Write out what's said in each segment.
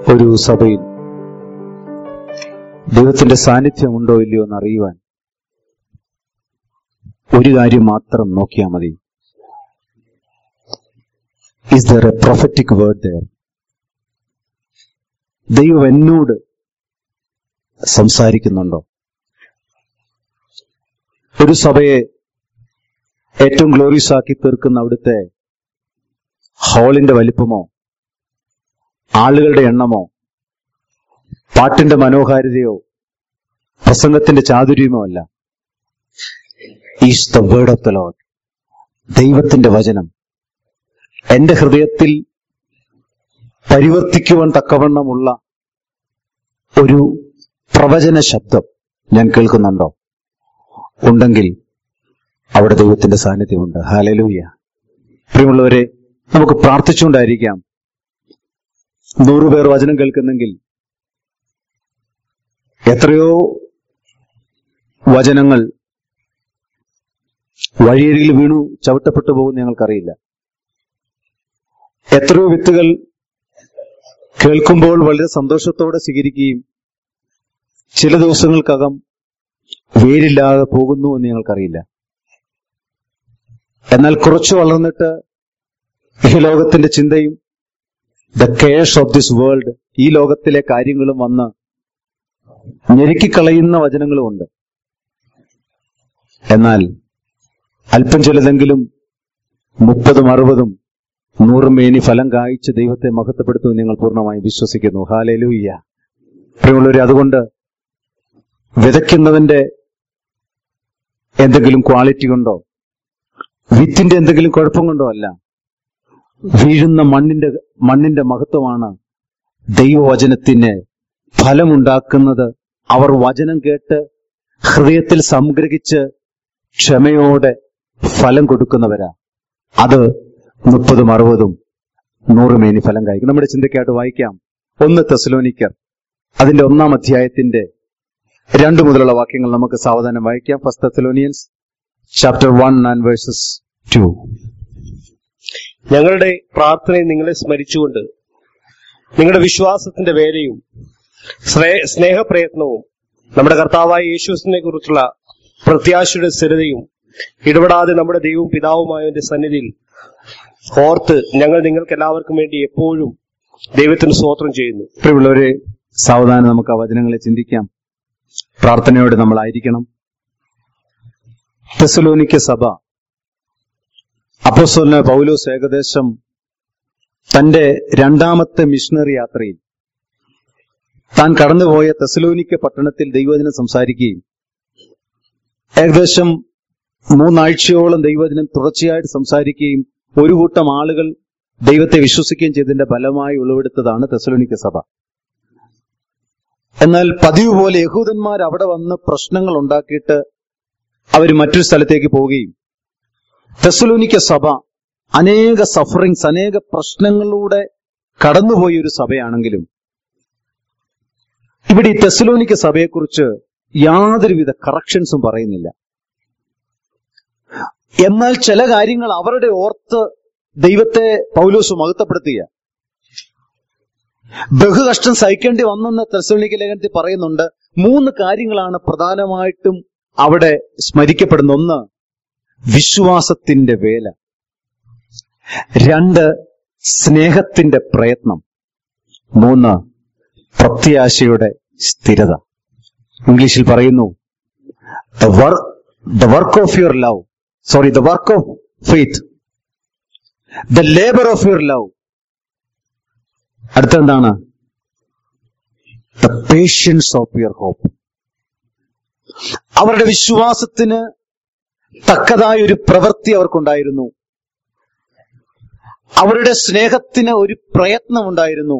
ഒരു സഭയിൽ ദൈവത്തിന്റെ സാന്നിധ്യം ഉണ്ടോ ഇല്ലയോ എന്ന് അറിയുവാൻ ഒരു കാര്യം മാത്രം നോക്കിയാൽ മതി is there a prophetic word there ദൈവം എന്നോട് സംസാരിക്കുന്നുണ്ടോ ഒരു സഭയെ ഏറ്റവും ഗ്ലോറിയസ് ആക്കി തീർക്കുന്ന അവിടുത്തെ ഹാളിന്റെ വലിപ്പമോ ആളുകളുടെ എണ്ണമോ പാട്ടിന്റെ മനോഹാരിതയോ പ്രസംഗത്തിന്റെ ചാതുര്യമോ അല്ല is the word of the Lord ദൈവത്തിന്റെ വചനം എന്റെ ഹൃദയത്തിൽ പരിവർത്തിക്കുവാൻ തക്കവണ്ണമുള്ള ഒരു പ്രവചന ശബ്ദം ഞാൻ കേൾക്കുന്നുണ്ടോ ഉണ്ടെങ്കിൽ അവിടെ ദൈവത്തിന്റെ സാന്നിധ്യമുണ്ട് ഹാലലൂയ പ്രിയമുള്ളവരെ നമുക്ക് പ്രാർത്ഥിച്ചുകൊണ്ടായിരിക്കാം നൂറുപേർ വചനം കേൾക്കുന്നെങ്കിൽ എത്രയോ വചനങ്ങൾ വഴിയരികിൽ വീണു ചവിട്ടപ്പെട്ടു പോകുന്ന ഞങ്ങൾക്കറിയില്ല എത്രയോ വിത്തുകൾ കേൾക്കുമ്പോൾ വളരെ സന്തോഷത്തോടെ സ്വീകരിക്കുകയും ചില ദിവസങ്ങൾക്കകം വേരില്ലാതെ പോകുന്നു എന്ന് ഞങ്ങൾക്കറിയില്ല എന്നാൽ കുറച്ചു വളർന്നിട്ട് ഈ ലോകത്തിന്റെ ചിന്തയും the cares of this world ഈ ലോകത്തിലെ കാര്യങ്ങളും വന്ന് ഞെരുക്കിക്കളയുന്ന വചനങ്ങളുമുണ്ട് എന്നാൽ അല്പം ചിലതെങ്കിലും മുപ്പതും അറുപതും നൂറും മേനി ഫലം കായ്ച്ച് ദൈവത്തെ മഹത്വപ്പെടുത്തുമെന്ന് ഞങ്ങൾ പൂർണ്ണമായും വിശ്വസിക്കുന്നു ഹാലേലൂയ്യ പ്രിയമുള്ളവരെ അതുകൊണ്ട് വിതയ്ക്കുന്നവന്റെ എന്തെങ്കിലും ക്വാളിറ്റി കൊണ്ടോ വിത്തിന്റെ എന്തെങ്കിലും കുഴപ്പം കൊണ്ടോ അല്ല വീഴുന്ന മണ്ണിന്റെ മണ്ണിന്റെ മഹത്വമാണ് ദൈവവചനത്തിന് ഫലമുണ്ടാക്കുന്നത് അവർ വചനം കേട്ട് ഹൃദയത്തിൽ സംഗ്രഹിച്ച് ക്ഷമയോടെ ഫലം കൊടുക്കുന്നവരാ അത് മുപ്പതും അറുപതും നൂറുമേനി ഫലം കായ്ക്കും നമ്മുടെ ചിന്തയ്ക്കായിട്ട് വായിക്കാം ഒന്ന് തെസലോനിക്കർ അതിന്റെ ഒന്നാം അധ്യായത്തിന്റെ രണ്ടു മുതലുള്ള വാക്യങ്ങൾ നമുക്ക് സാവധാനം വായിക്കാം first Thessalonians chapter one and verses two ഞങ്ങളുടെ പ്രാർത്ഥനയെ നിങ്ങളെ സ്മരിച്ചുകൊണ്ട് നിങ്ങളുടെ വിശ്വാസത്തിന്റെ വേലയും സ്നേ- സ്നേഹപ്രയത്നവും നമ്മുടെ കർത്താവായ യേശുസിനെ കുറിച്ചുള്ള പ്രത്യാശയുടെ സ്ഥിരതയും ഇടപെടാതെ നമ്മുടെ ദൈവവും പിതാവുമായവന്റെ സന്നിധിയിൽ ഓർത്ത് ഞങ്ങൾ നിങ്ങൾക്ക് എല്ലാവർക്കും വേണ്ടി എപ്പോഴും ദൈവത്തിന് സ്തോത്രം ചെയ്യുന്നു പ്രിയമുള്ളവരെ സാവധാനം നമുക്ക് ആ വചനങ്ങളെ ചിന്തിക്കാം പ്രാർത്ഥനയോടെ നമ്മളായിരിക്കണം തെസലോനിക്ക സഭ അപ്പോസ്തലനായ പൗലോസ് ഏകദേശം തന്റെ രണ്ടാമത്തെ മിഷണറി യാത്രയിൽ താൻ കടന്നുപോയ തെസലോനിക്ക പട്ടണത്തിൽ ദൈവവചനം സംസാരിക്കുകയും ഏകദേശം മൂന്നാഴ്ചയോളം ദൈവവചനം തുടർച്ചയായിട്ട് സംസാരിക്കുകയും ഒരു കൂട്ടം ആളുകൾ ദൈവത്തെ വിശ്വസിക്കുകയും ചെയ്തതിന്റെ ഫലമായി ഉളവെടുത്തതാണ് തെസലോനിക്ക സഭ എന്നാൽ പതിവ് പോലെ യഹൂദന്മാർ അവിടെ വന്ന് പ്രശ്നങ്ങൾ ഉണ്ടാക്കിയിട്ട് അവർ മറ്റൊരു സ്ഥലത്തേക്ക് പോവുകയും തെസലോനിക്ക സഭ അനേക സഫറിങ്സ് അനേക പ്രശ്നങ്ങളിലൂടെ കടന്നുപോയ ഒരു സഭയാണെങ്കിലും ഇവിടെ ഈ തെസലോനിക്ക സഭയെക്കുറിച്ച് യാതൊരുവിധ കറക്ഷൻസും പറയുന്നില്ല എന്നാൽ ചില കാര്യങ്ങൾ അവരുടെ ഓർത്ത് ദൈവത്തെ പൗലോസ് മഹത്വപ്പെടുത്തുക ബഹുകഷ്ടം സഹിക്കേണ്ടി വന്നെന്ന് തെസലോനിക്ക ലേഖനത്തിൽ പറയുന്നുണ്ട് മൂന്ന് കാര്യങ്ങളാണ് പ്രധാനമായിട്ടും അവിടെ സ്മരിക്കപ്പെടുന്ന ഒന്ന് വിശ്വാസത്തിന്റെ വേല രണ്ട് സ്നേഹത്തിന്റെ പ്രയത്നം മൂന്ന് പ്രത്യാശയുടെ സ്ഥിരത ഇംഗ്ലീഷിൽ പറയുന്നു the work of your love sorry the work of faith the labour of your love അടുത്തെന്താണ് the patience of your hope അവരുടെ വിശ്വാസത്തിന് തക്കതായ ഒരു പ്രവൃത്തി അവർക്കുണ്ടായിരുന്നു അവരുടെ സ്നേഹത്തിന് ഒരു പ്രയത്നമുണ്ടായിരുന്നു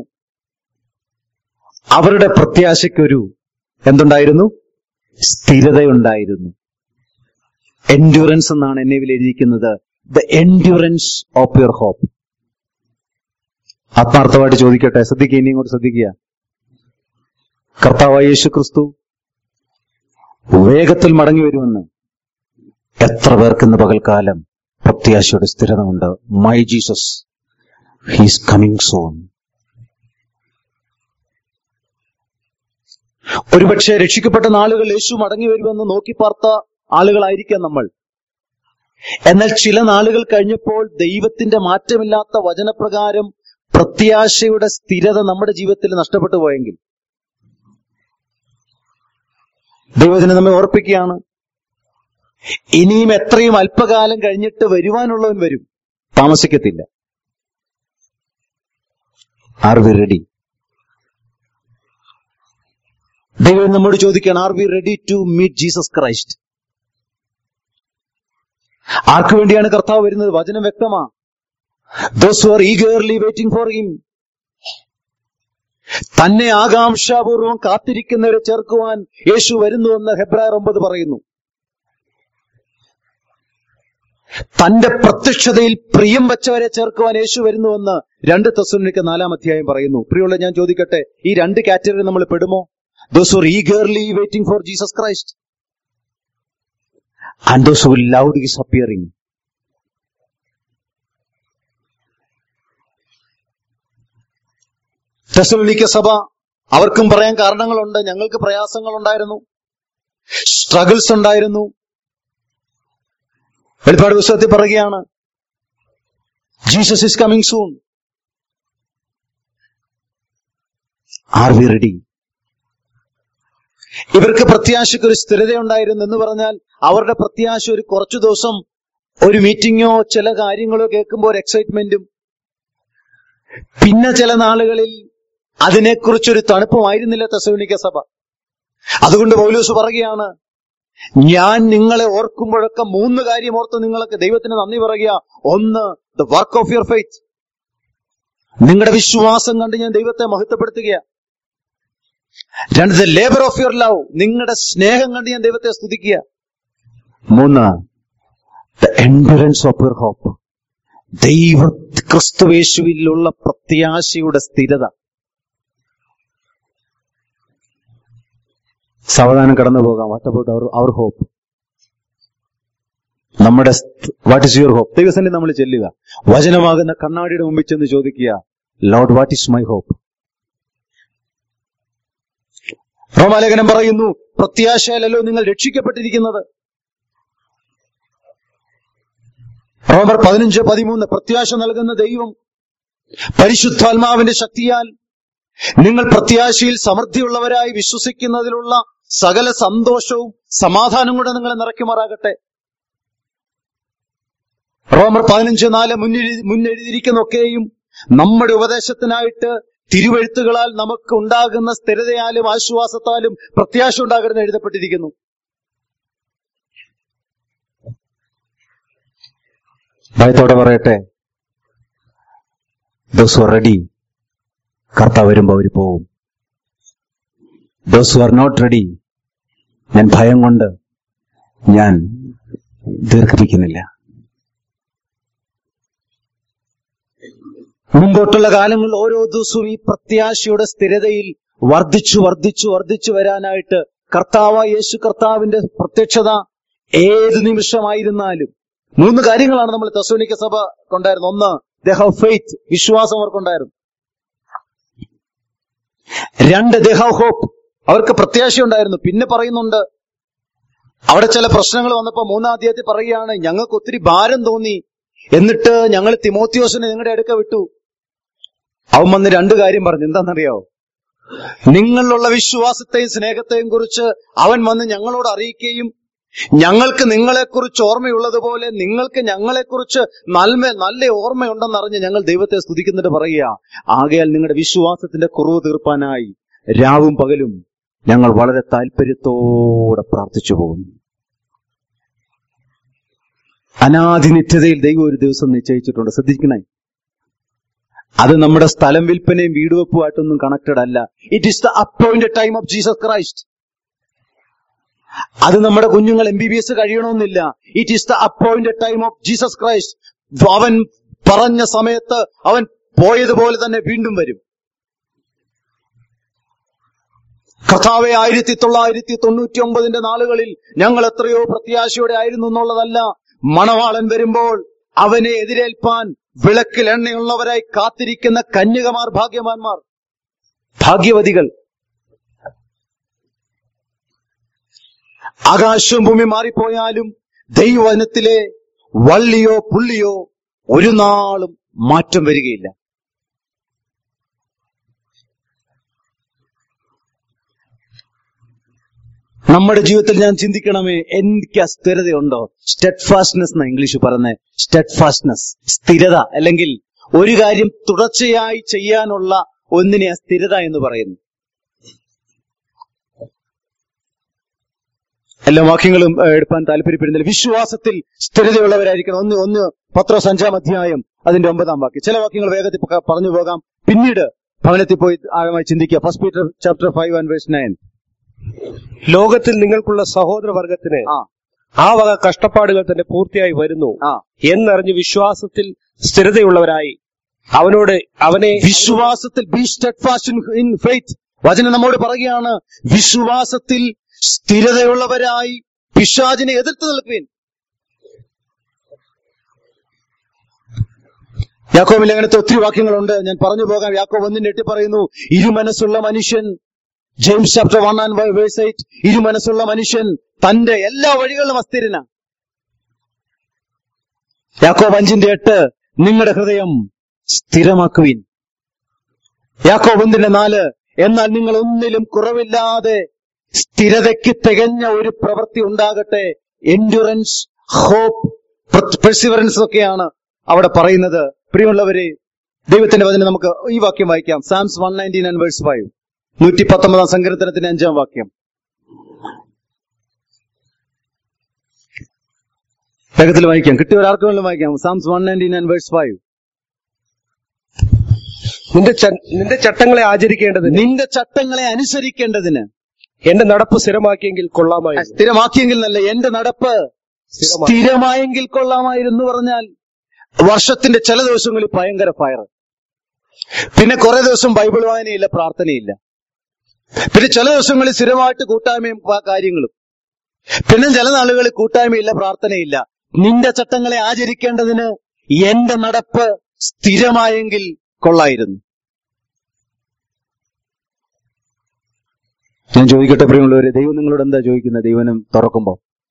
അവരുടെ പ്രത്യാശയ്ക്കൊരു എന്തുണ്ടായിരുന്നു സ്ഥിരതയുണ്ടായിരുന്നു എൻഡ്യൂറൻസ് എന്നാണ് എന്നെ എഴുതിയിരിക്കുന്നത് the endurance of your hope ആത്മാർത്ഥമായിട്ട് ചോദിക്കട്ടെ ശ്രദ്ധിക്കുക ഇനി ഇങ്ങോട്ട് ശ്രദ്ധിക്കുക കർത്താവായ യേശു ക്രിസ്തു വേഗത്തിൽ മടങ്ങി വരുമെന്ന് എത്ര പേർക്ക് ഇന്ന് പകൽക്കാലം പ്രത്യാശയുടെ സ്ഥിരത ഉണ്ട് my Jesus he's coming soon ഒരുപക്ഷെ രക്ഷിക്കപ്പെട്ട നാളുകൾ യേശു മടങ്ങി വരുമെന്ന് നോക്കി പാർത്ത ആളുകളായിരിക്കാം നമ്മൾ എന്നാൽ ചില നാളുകൾ കഴിഞ്ഞപ്പോൾ ദൈവത്തിന്റെ മാറ്റമില്ലാത്ത വചനപ്രകാരം പ്രത്യാശയുടെ സ്ഥിരത നമ്മുടെ ജീവിതത്തിൽ നഷ്ടപ്പെട്ടു പോയെങ്കിൽ ദൈവത്തിന് നമ്മെ ഓർപ്പിക്കുകയാണ് ഇനിയും എത്രയും അല്പകാലം കഴിഞ്ഞിട്ട് വരുവാനുള്ളവൻ വരും താമസിക്കത്തില്ല ആർ വി റെഡി ദൈവം നമ്മോട് ചോദിക്കുകയാണ് are we ready to meet Jesus Christ ആർക്കു വേണ്ടിയാണ് കർത്താവ് വരുന്നത് വചനം വ്യക്തമാ those who are eagerly waiting for him തന്നെ ആകാംക്ഷാപൂർവം കാത്തിരിക്കുന്നവരെ ചേർക്കുവാൻ യേശു വരുന്നുവെന്ന് ഹെബ്രായർ ഒമ്പത് പറയുന്നു തന്റെ പ്രത്യക്ഷതയിൽ പ്രിയം വെച്ചവരെ ചേർക്കുവാൻ യേശു വരുന്നുവെന്ന് രണ്ട് തെസ്സലോനിക്ക നാലാം അധ്യായം പറയുന്നു പ്രിയമുള്ള ഞാൻ ചോദിക്കട്ടെ ഈ രണ്ട് കാറ്റഗറി നമ്മൾ പെടുമോ those are eagerly waiting for Jesus Christ and those will loved his appearing Thessalonica സഭ അവർക്കും പറയാൻ കാരണങ്ങളുണ്ട് ഞങ്ങൾക്ക് പ്രയാസങ്ങൾ ഉണ്ടായിരുന്നു സ്ട്രഗിൾസ് ഉണ്ടായിരുന്നു വെളിപ്പാട് പുസ്തകത്തിൽ പറയുകയാണ് Jesus is coming soon are we ready ഇവർക്ക് പ്രത്യാശയ്ക്ക് ഒരു സ്ഥിരതയുണ്ടായിരുന്നു എന്ന് പറഞ്ഞാൽ അവരുടെ പ്രത്യാശ ഒരു കുറച്ചു ദിവസം ഒരു മീറ്റിങ്ങോ ചില കാര്യങ്ങളോ കേൾക്കുമ്പോൾ ഒരു എക്സൈറ്റ്മെന്റും പിന്നെ ചില നാളുകളിൽ അതിനെക്കുറിച്ചൊരു തണുപ്പമായിരുന്നില്ല തെസലോനിക്ക സഭ അതുകൊണ്ട് പൗലൂസ് പറയുകയാണ് ഞാൻ നിങ്ങളെ ഓർക്കുമ്പോഴൊക്കെ മൂന്ന് കാര്യം ഓർത്ത് നിങ്ങൾക്ക് ദൈവത്തിന് നന്ദി പറയുക ഒന്ന് the work of your faith നിങ്ങളുടെ വിശ്വാസം കണ്ട് ഞാൻ ദൈവത്തെ മഹത്വപ്പെടുത്തുക രണ്ട് the labour of your love നിങ്ങളുടെ സ്നേഹം കണ്ട് ഞാൻ ദൈവത്തെ സ്തുതിക്കുക മൂന്ന് the endurance of your hope ദൈവ ക്രിസ്തുവേശുവിലുള്ള പ്രത്യാശയുടെ സ്ഥിരത സാവധാനം കടന്നു പോകാം what about our our hope നമ്മുടെ വാട്ട് ഇസ് യുവർ ഹോപ്പ് ദൈവസന്നെ നമ്മൾ ചെല്ലുക വചനമാകുന്ന കണ്ണാടിയുടെ മുമ്പിൽ ചെന്ന് ചോദിക്കുക lord what is my hope റോമാലേഖനം പറയുന്നു പ്രത്യാശയിലല്ലോ നിങ്ങൾ രക്ഷിക്കപ്പെട്ടിരിക്കുന്നത് റോമർ പതിനഞ്ച് പതിമൂന്ന് പ്രത്യാശ നൽകുന്ന ദൈവം പരിശുദ്ധാത്മാവിന്റെ ശക്തിയാൽ നിങ്ങൾ പ്രത്യാശയിൽ സമൃദ്ധിയുള്ളവരായി വിശ്വസിക്കുന്നതിലുള്ള സകല സന്തോഷവും സമാധാനവും കൂടെ നിങ്ങളെ നിറയ്ക്കുമാറാകട്ടെ റോമർ പതിനഞ്ച് നാല് മുന്നെഴു മുന്നെഴുതിയിരിക്കുന്നൊക്കെയും നമ്മുടെ ഉപദേശത്തിനായിട്ട് തിരുവെഴുത്തുകളാൽ നമുക്ക് ഉണ്ടാകുന്ന സ്ഥിരതയാലും ആശ്വാസത്താലും പ്രത്യാശ ഉണ്ടാകരുതെന്ന് എഴുതപ്പെട്ടിരിക്കുന്നു ഭയത്തോടെ പറയട്ടെ ദോസ് ആർ റെഡി കർത്താവ് വരുമ്പോ അവര് പോവും ദോസ് ആർ നോട്ട് റെഡി ഞാൻ ഭയം കൊണ്ട് ഞാൻ ദീർഘിപ്പിക്കുന്നില്ല മുമ്പോട്ടുള്ള കാലങ്ങളിൽ ഓരോ ദിവസവും ഈ പ്രത്യാശയുടെ സ്ഥിരതയിൽ വർദ്ധിച്ചു വർദ്ധിച്ചു വർദ്ധിച്ചു വരാനായിട്ട് കർത്താവ് യേശു കർത്താവിന്റെ പ്രത്യക്ഷത ഏത് നിമിഷമായിരുന്നാലും മൂന്ന് കാര്യങ്ങളാണ് നമ്മൾ തെസോനിക്ക സഭ കൊണ്ടായിരുന്നു ഒന്ന് ദ ഹവ് ഫെയ്ത്ത് വിശ്വാസം അവർക്കുണ്ടായിരുന്നു രണ്ട് ദ ഹവ് ഹോപ്പ് അവർക്ക് പ്രത്യാശയുണ്ടായിരുന്നു പിന്നെ പറയുന്നുണ്ട് അവിടെ ചില പ്രശ്നങ്ങൾ വന്നപ്പോ മൂന്നാം അധ്യായത്തിൽ പറയുകയാണ് ഞങ്ങൾക്ക് ഒത്തിരി ഭാരം തോന്നി എന്നിട്ട് ഞങ്ങൾ തിമോത്യോസിനെ നിങ്ങളുടെ അടുക്ക വിട്ടു അവൻ വന്ന് രണ്ട് കാര്യം പറഞ്ഞു എന്താണെന്നറിയാവോ നിങ്ങളിലുള്ള വിശ്വാസത്തെയും സ്നേഹത്തെയും കുറിച്ച് അവൻ വന്ന് ഞങ്ങളോട് അറിയിക്കുകയും ഞങ്ങൾക്ക് നിങ്ങളെക്കുറിച്ച് ഓർമ്മയുള്ളതുപോലെ നിങ്ങൾക്ക് ഞങ്ങളെക്കുറിച്ച് നല്ല നല്ല ഓർമ്മയുണ്ടെന്നറിഞ്ഞ് ഞങ്ങൾ ദൈവത്തെ സ്തുതിക്കുന്നിട്ട് പറയുക ആകയാൽ നിങ്ങളുടെ വിശ്വാസത്തിന്റെ കുറവ് തീർപ്പാനായി രാവും പകലും ഞങ്ങൾ വളരെ താല്പര്യത്തോടെ പ്രാർത്ഥിച്ചു പോകുന്നു അനാദി നിത്യതയിൽ ദൈവം ഒരു ദിവസം നിശ്ചയിച്ചിട്ടുണ്ട് ശ്രദ്ധിക്കണേ അത് നമ്മുടെ സ്ഥലം വിൽപ്പനയും വീട് വെപ്പുമായിട്ടൊന്നും കണക്റ്റഡ് അല്ല it is the appointed time of Jesus Christ അത് നമ്മുടെ കുഞ്ഞുങ്ങൾ എം ബി ബി എസ് കഴിയണമെന്നില്ല it is the appointed time of Jesus Christ അവൻ പറഞ്ഞ സമയത്ത് അവൻ പോയതുപോലെ തന്നെ വീണ്ടും വരും കഥാവെ ആയിരത്തി തൊള്ളായിരത്തി തൊണ്ണൂറ്റി ഒമ്പതിന്റെ നാളുകളിൽ ഞങ്ങൾ എത്രയോ പ്രത്യാശയോടെ ആയിരുന്നു എന്നുള്ളതല്ല മണവാളൻ വരുമ്പോൾ അവനെ എതിരേൽപ്പാൻ വിളക്കിൽ എണ്ണയുള്ളവരായി കാത്തിരിക്കുന്ന കന്യകമാർ ഭാഗ്യവാന്മാർ ഭാഗ്യവതികൾ ആകാശവും ഭൂമി മാറിപ്പോയാലും ദൈവവചനത്തിലെ വള്ളിയോ പുള്ളിയോ ഒരു നാളും മാറ്റം വരികയില്ല നമ്മുടെ ജീവിതത്തിൽ ഞാൻ ചിന്തിക്കണമേ എനിക്ക് ആ സ്ഥിരതയുണ്ടോ സ്റ്റെഡ് ഫാസ്റ്റ്നെസ് എന്ന ഇംഗ്ലീഷ് പറയുന്നത് സ്റ്റെഡ് ഫാസ്റ്റ്നെസ് സ്ഥിരത അല്ലെങ്കിൽ ഒരു കാര്യം തുടർച്ചയായി ചെയ്യാനുള്ള ഒന്നിനെ ആ സ്ഥിരത എന്ന് പറയുന്നു എല്ലാ വാക്യങ്ങളും ഏഹ്, എടുപ്പാൻ താല്പര്യപ്പെടുന്നില്ല വിശ്വാസത്തിൽ സ്ഥിരതയുള്ളവരായിരിക്കണം ഒന്ന് ഒന്ന് പത്രോസ് അഞ്ചാം അധ്യായം അതിന്റെ ഒമ്പതാം വാക്യം ചില വാക്യങ്ങൾ വേഗത്തിൽ പക- പറഞ്ഞു പോകാം പിന്നീട് ഭവനത്തിൽ പോയി ആഴമായി ചിന്തിക്കുക first Peter chapter five and verse nine ലോകത്തിൽ നിങ്ങൾക്കുള്ള സഹോദരവർഗത്തിന് ആ ആ വക കഷ്ടപ്പാടുകൾ തന്നെ പൂർത്തിയായി വരുന്നു ആ എന്നറിഞ്ഞ് വിശ്വാസത്തിൽ സ്ഥിരതയുള്ളവരായി അവനോട് അവനെ വിശ്വാസത്തിൽ ബി സ്റ്റെഡ്ഫാസ്റ്റ് ഇൻ ഫെയ്ത്ത് വചനം നമ്മോട് പറയുകയാണ് വിശ്വാസത്തിൽ സ്ഥിരതയുള്ളവരായി പിശാചിനെ എതിർത്ത് നിൽക്കുവിൻ യാക്കോബിൽ അങ്ങനത്തെ ഒത്തിരി വാക്യങ്ങളുണ്ട് ഞാൻ പറഞ്ഞു പോകാം യാക്കോബ് ഒന്നിന്റെ എട്ടി പറയുന്നു ഇരുമനസ്സുള്ള മനുഷ്യൻ James chapter one and verse eight ഇരുമനസ്സുള്ള മനുഷ്യൻ തന്റെ എല്ലാ വഴികളിലും അസ്ഥിരന യാക്കോബ് അഞ്ചിന്റെ എട്ട് നിങ്ങളുടെ ഹൃദയം സ്ഥിരമാക്കുവിൻ യാക്കോബ് ഒന്നിന്റെ നാല് എന്നാൽ നിങ്ങൾ ഒന്നിലും കുറവില്ലാതെ സ്ഥിരതയ്ക്ക് തികഞ്ഞ ഒരു പ്രവൃത്തി ഉണ്ടാകട്ടെ എൻഡുറൻസ് ഹോപ്പ് പെർസിവറൻസ് ഒക്കെയാണ് അവിടെ പറയുന്നത് പ്രിയമുള്ളവരെ ദൈവത്തിന്റെ വചനം നമുക്ക് ഈ വാക്യം വായിക്കാം Psalms one nineteen and verse five നൂറ്റി പത്തൊമ്പതാം സങ്കീർത്തനത്തിന്റെ അഞ്ചാം വാക്യം വേഗത്തിൽ വായിക്കാം കിട്ടിയ ആർക്ക് വേണമെങ്കിലും വായിക്കാം Psalms one nineteen and verse five നിന്റെ ച- നിന്റെ ചട്ടങ്ങളെ ആചരിക്കേണ്ടതിന് നിന്റെ ചട്ടങ്ങളെ അനുസരിക്കേണ്ടതിന് എന്റെ നടപ്പ് സ്ഥിരമാക്കിയെങ്കിൽ കൊള്ളാമായിരുന്നു സ്ഥിരമാക്കിയെങ്കിൽ നല്ല എന്റെ നടപ്പ് സ്ഥിരമാ- സ്ഥിരമായെങ്കിൽ കൊള്ളാമായിരുന്നു പറഞ്ഞാൽ വർഷത്തിന്റെ ചില ദിവസങ്ങളിൽ ഭയങ്കര ഫയർ പിന്നെ കുറെ ദിവസം ബൈബിൾ വായനയില്ല പ്രാർത്ഥനയില്ല പിന്നെ ചില ദിവസങ്ങളിൽ സ്ഥിരമായിട്ട് കൂട്ടായ്മയും ആ കാര്യങ്ങളും പിന്നെ ചില നാളുകളിൽ കൂട്ടായ്മയില്ല പ്രാർത്ഥനയില്ല നിന്റെ ചട്ടങ്ങളെ ആചരിക്കേണ്ടതിന് എന്റെ നടപ്പ് സ്ഥിരമായെങ്കിൽ കൊള്ളായിരുന്നു ഞാൻ ചോദിക്കട്ടെ പ്രിയമുള്ളവരെ ദൈവം നിങ്ങളോട് എന്താ ചോദിക്കുന്നത് ദൈവനം തുറക്കുമ്പോ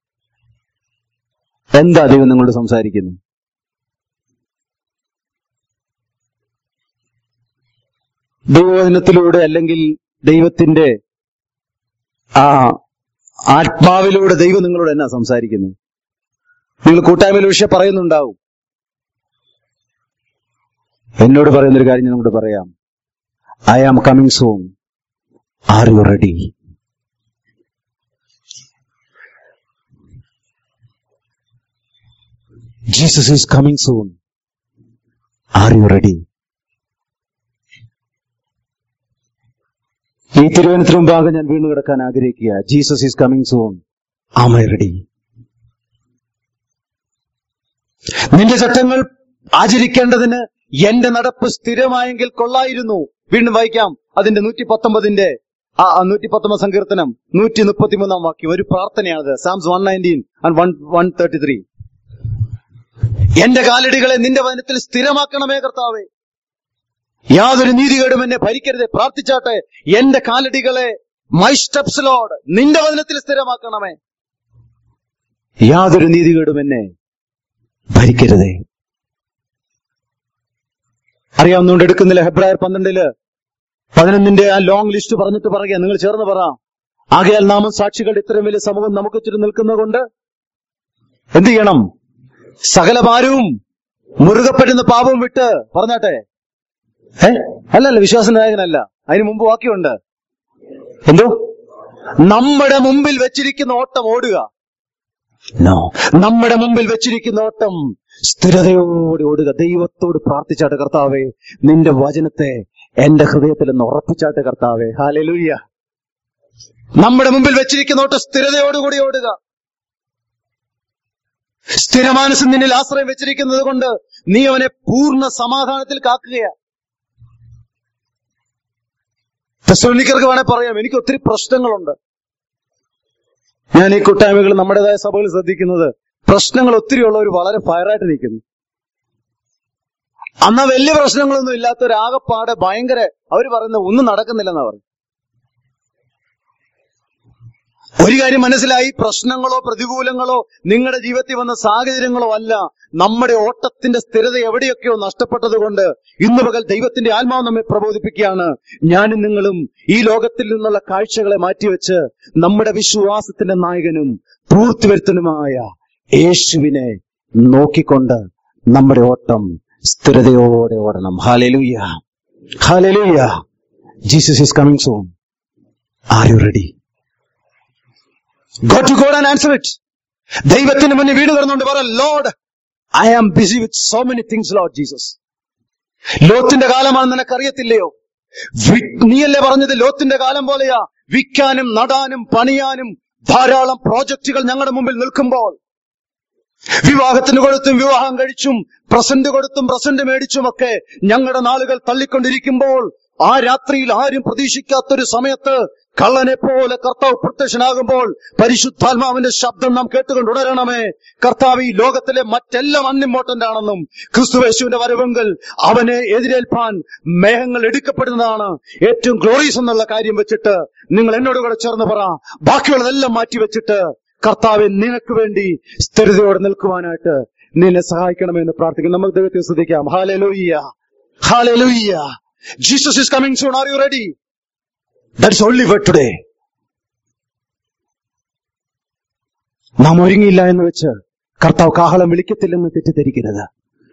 എന്താ ദൈവം നിങ്ങളോട് സംസാരിക്കുന്നത് ദൈവവചനത്തിലൂടെ അല്ലെങ്കിൽ ദൈവത്തിന്റെ ആ ആത്മാവിലൂടെ ദൈവം നിങ്ങളോട് എന്നാ സംസാരിക്കുന്നത് നിങ്ങൾ കൂട്ടായ്മയിൽ വിഷയം പറയുന്നുണ്ടാവും എന്നോട് പറയുന്നൊരു കാര്യം ഞാൻ നിങ്ങളോട് പറയാം I am coming soon are you ready Jesus is coming soon are you ready ഈ തിരുവനന്തപുരം മുമ്പാകെ ഞാൻ വീണ് കിടക്കാൻ ആഗ്രഹിക്കുക Jesus is coming soon am I ready നിന്റെ ചട്ടങ്ങൾ ആചരിക്കേണ്ടതിന് എന്റെ നടപ്പ് സ്ഥിരമായെങ്കിൽ കൊള്ളായിരുന്നു വീണ്ടും വായിക്കാം അതിന്റെ നൂറ്റി പത്തൊമ്പതിന്റെ ആ നൂറ്റി പത്തൊമ്പത് സങ്കീർത്തനം നൂറ്റി മുപ്പത്തിമൂന്നാം വാക്യം ഒരു പ്രാർത്ഥനയാണത് Psalms one nineteen and one one thirty three എന്റെ കാലടികളെ നിന്റെ വചനത്തിൽ സ്ഥിരമാക്കണമേ കർത്താവേ യാതൊരു നീതികേടും എന്നെ ഭരിക്കരുതേ പ്രാർത്ഥിച്ചാട്ടെ എന്റെ കാലടികളെ മൈ സ്റ്റെപ്സ് ലോഡ് നിന്റെ വചനത്തിൽ സ്ഥിരമാക്കണമേ യാതൊരു നീതികേടും എന്നെ ഭരിക്കരുതേ അറിയാവുന്നതുകൊണ്ട് എടുക്കുന്നില്ല ഹെബ്രായർ പന്ത്രണ്ടില് പതിനൊന്നിന്റെ ആ ലോങ് ലിസ്റ്റ് പറഞ്ഞിട്ട് പറയുക നിങ്ങൾ ചേർന്ന് പറ ആകയാൽ നാമം സാക്ഷികളുടെ ഇത്രയും വലിയ സമൂഹം നമുക്ക് ചുറ്റും നിൽക്കുന്നതുകൊണ്ട് എന്ത് ചെയ്യണം സകല ഭാരവും മുറുകെ പറ്റുന്ന പാപവും വിട്ട് പറഞ്ഞാട്ടെ ഏ അല്ലല്ല വിശ്വാസ നായകനല്ല അതിന് മുമ്പ് വാക്യമുണ്ട് എന്തോ നമ്മുടെ മുമ്പിൽ വെച്ചിരിക്കുന്ന ഓട്ടം ഓടുക നോ നമ്മുടെ മുമ്പിൽ വെച്ചിരിക്കുന്ന ഓട്ടം സ്ഥിരതയോടെ ഓടുക ദൈവത്തോട് പ്രാർത്ഥിച്ചാട്ടെ കർത്താവേ നിന്റെ വചനത്തെ എന്റെ ഹൃദയത്തിൽ നിന്ന് ഉറപ്പിച്ചാട്ടെ കർത്താവേ ഹാലലൂയ നമ്മുടെ മുമ്പിൽ വെച്ചിരിക്കുന്ന ഓട്ടം സ്ഥിരതയോടുകൂടി ഓടുക സ്ഥിരമാനസം നിന്നിൽ ആശ്രയം വെച്ചിരിക്കുന്നത് കൊണ്ട് നീ അവനെ പൂർണ്ണ സമാധാനത്തിൽ കാക്കുകയാ തെസ്സലോനിക്കർക്ക് വേണേ പറയാം എനിക്ക് ഒത്തിരി പ്രശ്നങ്ങളുണ്ട് ഞാൻ ഈ കൂട്ടായ്മകൾ നമ്മുടേതായ സഭകൾ ശ്രദ്ധിക്കുന്നത് പ്രശ്നങ്ങൾ ഒത്തിരി ഉള്ളവർ വളരെ ഫയറായിട്ട് നിൽക്കുന്നു അന്നാ വലിയ പ്രശ്നങ്ങളൊന്നും ഇല്ലാത്തൊരാകപ്പാടെ ഭയങ്കര അവർ പറയുന്നത് ഒന്നും നടക്കുന്നില്ലെന്നാ പറയും ഒരു കാര്യം മനസ്സിലായി പ്രശ്നങ്ങളോ പ്രതികൂലങ്ങളോ നിങ്ങളുടെ ജീവിതത്തിൽ വന്ന സാഹചര്യങ്ങളോ അല്ല നമ്മുടെ ഓട്ടത്തിന്റെ സ്ഥിരത എവിടെയൊക്കെയോ നഷ്ടപ്പെട്ടത് കൊണ്ട് ഇന്ന് പകൽ ദൈവത്തിന്റെ ആത്മാവ് നമ്മെ പ്രബോധിപ്പിക്കുകയാണ് ഞാനും നിങ്ങളും ഈ ലോകത്തിൽ നിന്നുള്ള കാഴ്ചകളെ മാറ്റിവെച്ച് നമ്മുടെ വിശ്വാസത്തിന്റെ നായകനും പൂർത്തിവരുത്തനുമായ യേശുവിനെ നോക്കിക്കൊണ്ട് നമ്മുടെ ഓട്ടം സ്ഥിരതയോടെ ഓടണം ഹാലലുയ്യ ഹാലലുയ്യ Jesus is coming soon are you ready go to God and answer it ദൈവത്തിന് മുന്നിൽ വീട് തുറന്നുകൊണ്ട് പറ lord I am busy with so many things lord Jesus ലോത്തിന്റെ കാലമാണെന്ന് നിനക്കറിയത്തില്ലയോ വി- നീയല്ലേ പറഞ്ഞത് ലോത്തിന്റെ കാലം പോലെയാ വിൽക്കാനും നടാനും പണിയാനും ധാരാളം പ്രോജക്റ്റുകൾ ഞങ്ങളുടെ മുമ്പിൽ നിൽക്കുമ്പോൾ വിവാഹത്തിന് കൊടുത്തും വിവാഹം കഴിച്ചും പ്രസന്റ് കൊടുത്തും പ്രസന്റ് മേടിച്ചുമൊക്കെ ഞങ്ങളുടെ നാളുകൾ തള്ളിക്കൊണ്ടിരിക്കുമ്പോൾ ആ രാത്രിയിൽ ആരും പ്രതീക്ഷിക്കാത്തൊരു സമയത്ത് കള്ളനെ പോലെ കർത്താവ് പ്രത്യക്ഷനാകുമ്പോൾ പരിശുദ്ധാത്മാവിന്റെ ശബ്ദം നാം കേട്ടുകൊണ്ട് ഉണരണമേ കർത്താവ് ഈ ലോകത്തിലെ മറ്റെല്ലാം അൺഇമ്പോർട്ടന്റ് ആണെന്നും ക്രിസ്തുവേശുവിന്റെ വരവെങ്കിൽ അവനെ എതിരേൽപ്പാൻ മേഘങ്ങൾ എടുക്കപ്പെടുന്നതാണ് ഏറ്റവും ഗ്ലോറീസ് എന്നുള്ള കാര്യം വെച്ചിട്ട് നിങ്ങൾ എന്നോട് കൂടെ ചേർന്ന് പറ ബാക്കിയുള്ളതെല്ലാം മാറ്റി വെച്ചിട്ട് കർത്താവെ നിനക്ക് വേണ്ടി സ്ഥിരതയോടെ നിൽക്കുവാനായിട്ട് നിന്നെ സഹായിക്കണമെന്ന് പ്രാർത്ഥിക്കുന്നു നമുക്ക് ദൈവത്തെ ശ്രദ്ധിക്കാം ഹാലലൂയ്യ ഹാലലൂയ്യ Jesus is coming soon are you ready that's only word today നാം ഒരുങ്ങിയില്ല എന്ന് വെച്ച് കർത്താവ് കാഹളം വിളിക്കത്തില്ലെന്ന് തെറ്റിദ്ധരിക്കരുത്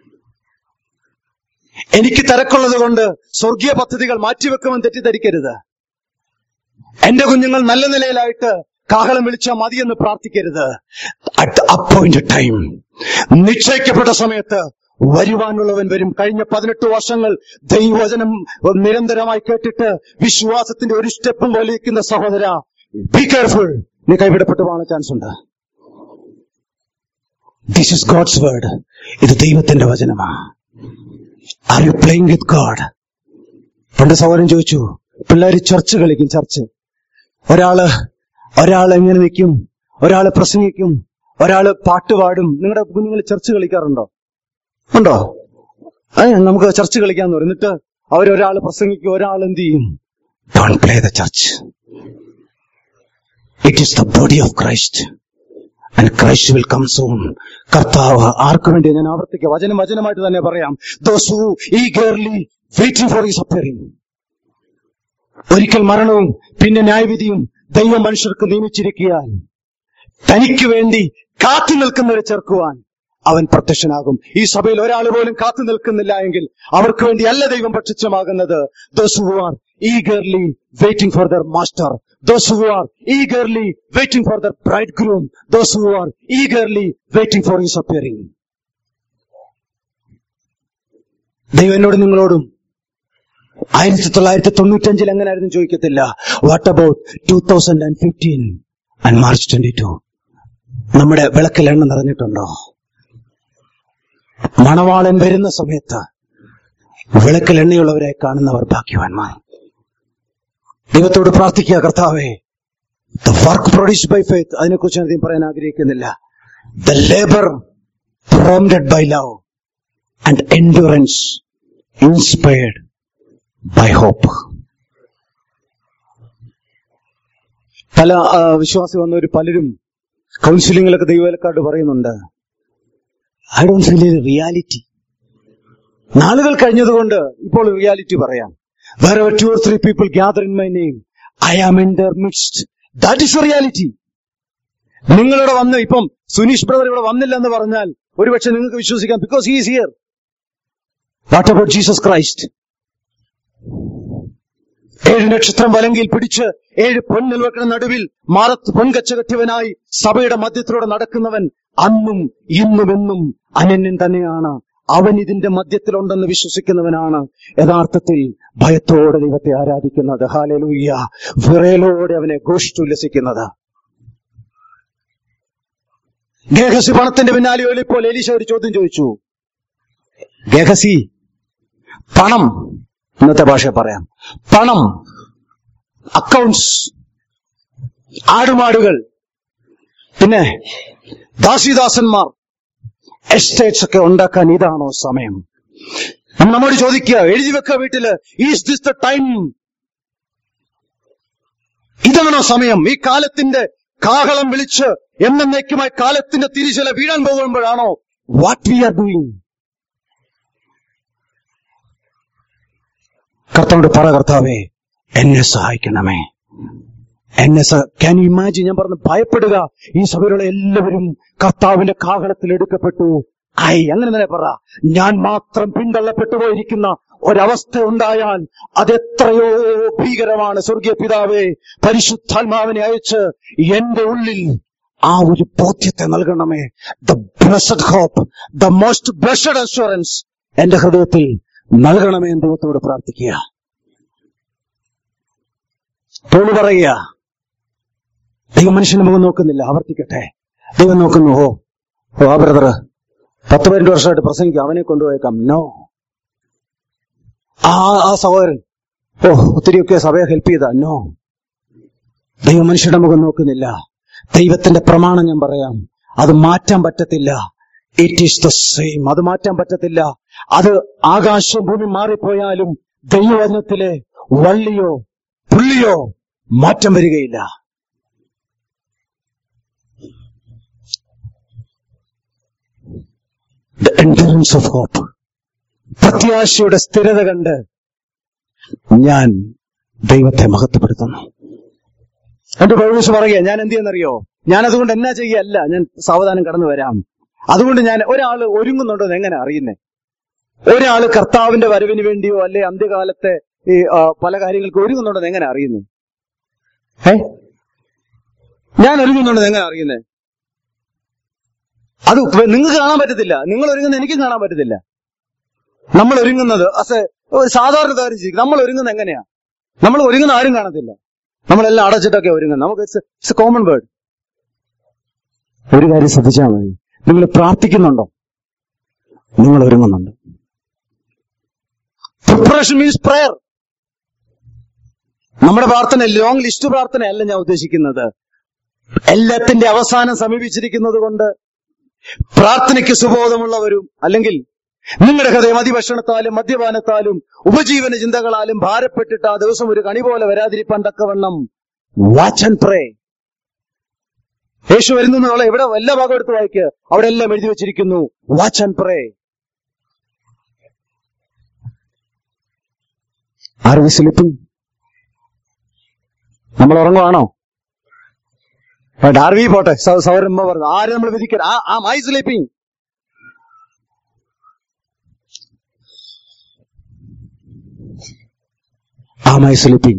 എനിക്ക് തിരക്കുള്ളത് കൊണ്ട് സ്വർഗീയ പദ്ധതികൾ മാറ്റിവെക്കുമെന്ന് തെറ്റിദ്ധരിക്കരുത് എന്റെ കുഞ്ഞുങ്ങൾ നല്ല നിലയിലായിട്ട് കാഹളം വിളിച്ചാൽ മതിയെന്ന് പ്രാർത്ഥിക്കരുത് അറ്റ് അപ്പോയിന്റഡ് ടൈം നിശ്ചയിക്കപ്പെട്ട സമയത്ത് വരുവാനുള്ളവൻ വരും കഴിഞ്ഞ പതിനെട്ട് വർഷങ്ങൾ ദൈവവചനം നിരന്തരമായി കേട്ടിട്ട് വിശ്വാസത്തിന്റെ ഒരു സ്റ്റെപ്പും വലിക്കുന്ന സഹോദര ബി കെയർഫുൾ നീ കൈവിടപ്പെട്ടു പോകാൻ ചാൻസ് ഉണ്ട് ദിസ് ഇസ് ഗോഡ്സ് വേർഡ് ഇത് ദൈവത്തിന്റെ വചനമാ are you playing with God പണ്ട് സഹോദരൻ ചോദിച്ചു പിള്ളേര് ചർച്ച് കളിക്കും ചർച്ച് ഒരാള് ഒരാൾ എങ്ങനെ നിൽക്കും ഒരാള് പ്രസംഗിക്കും ഒരാള് പാട്ട് പാടും നിങ്ങളുടെ കുഞ്ഞുങ്ങൾ ചർച്ച് കളിക്കാറുണ്ടോ ഉണ്ടോ ഏ നമുക്ക് ചർച്ച് കളിക്കാന്ന് പറയും എന്നിട്ട് അവരൊരാൾ പ്രസംഗിക്കും ഒരാൾ എന്ത് ചെയ്യും don't play the church it is the body of Christ and Christ will come soon കർത്താവ് ആർക്കു വേണ്ടി ഞാൻ ആവർത്തിക്കുക വചനം വചനമായിട്ട് തന്നെ പറയാം those who eagerly waiting for his appearing ഒരിക്കൽ മരണവും പിന്നെ ന്യായവിധിയും ദൈവം മനുഷ്യർക്ക് നിയമിച്ചിരിക്കാൻ തനിക്ക് വേണ്ടി കാത്തു നിൽക്കുന്നവരെ ചേർക്കുവാൻ അവൻ പ്രത്യക്ഷനാകും ഈ സഭയിൽ ഒരാൾ പോലും കാത്തു നിൽക്കുന്നില്ല എങ്കിൽ അവർക്ക് വേണ്ടി അല്ല ദൈവം പ്രത്യക്ഷമാകുന്നത് those who are eagerly waiting for their master those who are eagerly waiting for their bridegroom those who are eagerly waiting for his appearing ദൈവം എന്നോട് നിങ്ങളോടും ആയിരത്തി തൊള്ളായിരത്തി തൊണ്ണൂറ്റഞ്ചിൽ എങ്ങനെയായിരുന്നു ചോദിക്കത്തില്ല what about two thousand and fifteen and March twenty two നമ്മുടെ വിളക്കിൽ എണ്ണ നിറഞ്ഞിട്ടുണ്ടോ മണവാളൻ വരുന്ന സമയത്ത് വിളക്കിൽ എണ്ണയുള്ളവരെ കാണുന്നവർ ഭാഗ്യവാന്മാർ ദൈവത്തോട് പ്രാർത്ഥിക്കുക കർത്താവേ the work produced by faith അതിനെക്കുറിച്ച് ഞാൻ അധികം പറയാൻ ആഗ്രഹിക്കുന്നില്ല the labour prompted by love and endurance inspired by hope പല ആ, വിശ്വാസി വന്നവർ പലരും കൗൺസിലിങ്ങിലൊക്കെ ദൈവവേലക്കാരോട് പറയുന്നുണ്ട് I don't feel a reality നാളുകൾ കഴിഞ്ഞതുകൊണ്ട് ഇപ്പോൾ റിയാലിറ്റി പറയാം വേറെ two or three people gather in my name I am in their midst that is reality നിങ്ങളിവിടെ വന്ന് ഇപ്പം സുനീഷ് ബ്രദർ ഇവിടെ വന്നില്ല എന്ന് പറഞ്ഞാൽ ഒരുപക്ഷെ നിങ്ങൾക്ക് വിശ്വസിക്കാം because he's here what about Jesus Christ ഏഴ് നക്ഷത്രം വലങ്കിൽ പിടിച്ച് ഏഴ് പൊൻനിൽവക്കുന്ന നടുവിൽ മാറത്ത് പൊൻകച്ച കെട്ടിയവനായി സഭയുടെ മധ്യത്തിലൂടെ നടക്കുന്നവൻ അന്നും ഇന്നും എന്നും അനന്യൻ തന്നെയാണ് അവൻ ഇതിന്റെ മധ്യത്തിലുണ്ടെന്ന് വിശ്വസിക്കുന്നവനാണ് യഥാർത്ഥത്തിൽ ഭയത്തോടെ ദൈവത്തെ ആരാധിക്കുന്നത് ഹാലലൂയ്യ വിറയലോടെ അവനെ ഘോഷിച്ചുല്ലസിക്കുന്നത് ഗേഹസി പണത്തിന്റെ പിന്നാലെ ഒലിപ്പോൾ എലീശ ഒരു ചോദ്യം ചോദിച്ചു ഗേഹസി പണം ഇന്നത്തെ ഭാഷ പറയാം പണം അക്കൗണ്ട്സ് ആടുമാടുകൾ പിന്നെ ദാസിദാസന്മാർ എസ്റ്റേറ്റ്സ് ഒക്കെ ഉണ്ടാക്കാൻ ഇതാണോ സമയം നമ്മോട് ചോദിക്കുക എഴുതി വെക്കുക വീട്ടില് ഈസ് ദിസ് ദ ടൈം ഇതാണോ സമയം ഈ കാലത്തിന്റെ കാഹളം വിളിച്ച് എന്നേക്കുമായി കാലത്തിന്റെ തിരിശല വീഴാൻ പോകുമ്പോഴാണോ വാട്ട് വി ആർ ഡൂയിങ് കർത്താവോട് പറ കർത്താവേ എന്നെ സഹായിക്കണമേ എന്നെ ക്യാൻ യു ഇമാജിൻ ഞാൻ പറഞ്ഞു ഭയപ്പെടുക ഈ സഭയിലുള്ള എല്ലാവരും കർത്താവിന്റെ കാഹളത്തിൽ എടുക്കപ്പെട്ടു ഐ അങ്ങനെ തന്നെ പറ ഞാൻ മാത്രം പിന്തള്ളപ്പെട്ടു പോയിരിക്കുന്ന ഒരവസ്ഥ ഉണ്ടായാൽ അതെത്രയോ ഭീകരമാണ് സ്വർഗീയ പിതാവേ പരിശുദ്ധാത്മാവിനെ അയച്ച് എന്റെ ഉള്ളിൽ ആ ഒരു ബോധ്യത്തെ നൽകണമേ the blessed hope the most blessed assurance എന്റെ ഹൃദയത്തിൽ നൽകണമേ എന്ന് ദൈവത്തോട് പ്രാർത്ഥിക്കുക തോണി പറയുക ദൈവം മനുഷ്യന്റെ മുഖം നോക്കുന്നില്ല ആവർത്തിക്കട്ടെ ദൈവം നോക്കുന്നു ഓ ഓ ആ ബ്രദർ പത്ത് പതിനെട്ട് വർഷമായിട്ട് പ്രസംഗിക്കും അവനെ കൊണ്ടുപോയേക്കാം നോ ആ ആ സഹോദരൻ ഓ ഒത്തിരിയൊക്കെ സഭയെ ഹെൽപ്പ് ചെയ്ത നോ ദൈവം മനുഷ്യരുടെ മുഖം നോക്കുന്നില്ല ദൈവത്തിന്റെ പ്രമാണം ഞാൻ പറയാം അത് മാറ്റാൻ പറ്റത്തില്ല ഇറ്റ് ഈസ് ദ സെയിം അത് മാറ്റാൻ പറ്റത്തില്ല അത് ആകാശം ഭൂമി മാറിപ്പോയാലും ദൈവവചനത്തിലെ വള്ളിയോ പുള്ളിയോ മാറ്റം വരികയില്ല ദ എൻഡറൻസ് ഓഫ് ഹോപ്പ് പ്രത്യാശയുടെ സ്ഥിരത കണ്ട് ഞാൻ ദൈവത്തെ മഹത്വപ്പെടുത്തുന്നു എന്റെ പൗരൂസ് പറയുക ഞാൻ എന്ത് ചെയ്യുന്നറിയോ ഞാൻ അതുകൊണ്ട് എന്നാ ചെയ്യല്ല ഞാൻ സാവധാനം കടന്നു വരാം അതുകൊണ്ട് ഞാൻ ഒരാള് ഒരുങ്ങുന്നുണ്ടോ എന്ന് എങ്ങനെ അറിയുന്നേ ഒരാള് കർത്താവിന്റെ വരവിന് വേണ്ടിയോ അല്ലെ അന്ത്യകാലത്തെ ഈ ആ, പല കാര്യങ്ങൾക്ക് ഒരുങ്ങുന്നുണ്ടോ എന്ന് എങ്ങനെ അറിയുന്നേ ഏ ഞാൻ ഒരുങ്ങുന്നുണ്ടെന്ന് എങ്ങനെ അറിയുന്നേ അത് നിങ്ങൾക്ക് കാണാൻ പറ്റത്തില്ല നിങ്ങൾ ഒരുങ്ങുന്ന എനിക്കും കാണാൻ പറ്റത്തില്ല നമ്മൾ ഒരുങ്ങുന്നത് അസ് ഒരു സാധാരണ കാര്യം ചെയ്യും നമ്മൾ ഒരുങ്ങുന്നത് എങ്ങനെയാ നമ്മൾ ഒരുങ്ങുന്ന ആരും കാണത്തില്ല നമ്മളെല്ലാം അടച്ചിട്ടൊക്കെ ഒരുങ്ങുന്നത് നമുക്ക് ഇറ്റ്സ് കോമൺ വേർഡ് ഒരു കാര്യം ശ്രദ്ധിച്ചാൽ മതി നിങ്ങൾ പ്രാർത്ഥിക്കുന്നുണ്ടോ നിങ്ങൾ ഒരുങ്ങുന്നുണ്ട് പ്രിപ്പറേഷൻ മീൻസ് പ്രയർ നമ്മുടെ പ്രാർത്ഥന ലോങ് ലിസ്റ്റ് പ്രാർത്ഥനയല്ല ഞാൻ ഉദ്ദേശിക്കുന്നത് എല്ലാത്തിന്റെ അവസാനം സമീപിച്ചിരിക്കുന്നത് കൊണ്ട് പ്രാർത്ഥനയ്ക്ക് സുബോധമുള്ളവരും അല്ലെങ്കിൽ നിങ്ങളുടെ ഹൃദയം അതിഭക്ഷണത്താലും മദ്യപാനത്താലും ഉപജീവന ചിന്തകളാലും ഭാരപ്പെട്ടിട്ട് ആ ദിവസം ഒരു കണി പോലെ വരാതിരിപ്പാൻ തക്കവണ്ണം വാച്ച് ആൻഡ് പ്രേ യേശു വരുന്നു എന്നുള്ള എവിടെ എല്ലാ ഭാഗം എടുത്ത് വായിക്കുക അവിടെ എല്ലാം എഴുതി വെച്ചിരിക്കുന്നു watch and pray are we sleeping നമ്മൾ ഉറങ്ങുവാണോ ഡാർവി പോട്ടെ സ- സൗരമ്മ പറഞ്ഞു ആരെ നമ്മൾ വിധിക്കരുത് ആ ആ മൈ സ്ലീപ്പിംഗ് ആ മൈ സ്ലീപ്പിംഗ്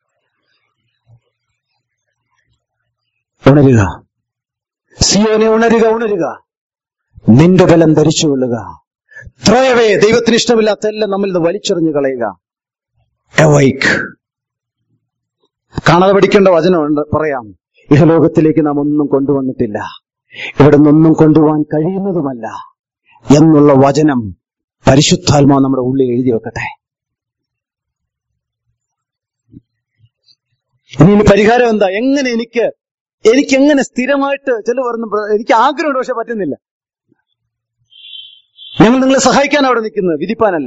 ഉണരുക സിയോനെ ഉണരുക ഉണരുക നിന്റെ ബലം ധരിച്ചു കൊള്ളുക ത്രയവേ ദൈവത്തിന് ഇഷ്ടമില്ലാത്ത എല്ലാം നമ്മിൽ നിന്ന് വലിച്ചെറിഞ്ഞു കളയുക എവൈക്ക് കാണാതെ പഠിക്കേണ്ട വചനമുണ്ട് പറയാം ഇഹലോകത്തിലേക്ക് നാം ഒന്നും കൊണ്ടുവന്നിട്ടില്ല ഇവിടെ നിന്നൊന്നും കൊണ്ടുപോകാൻ കഴിയുന്നതുമല്ല എന്നുള്ള വചനം പരിശുദ്ധാത്മാ നമ്മുടെ ഉള്ളിൽ എഴുതി വെക്കട്ടെ ഇനി ഇനി പരിഹാരം എന്താ എങ്ങനെ എനിക്ക് എനിക്ക് എങ്ങനെ സ്ഥിരമായിട്ട് ചില പറഞ്ഞു എനിക്ക് ആഗ്രഹമുണ്ട് പക്ഷെ പറ്റുന്നില്ല ഞങ്ങൾ നിങ്ങളെ സഹായിക്കാൻ അവിടെ നിൽക്കുന്നത് വിധിപ്പാനല്ല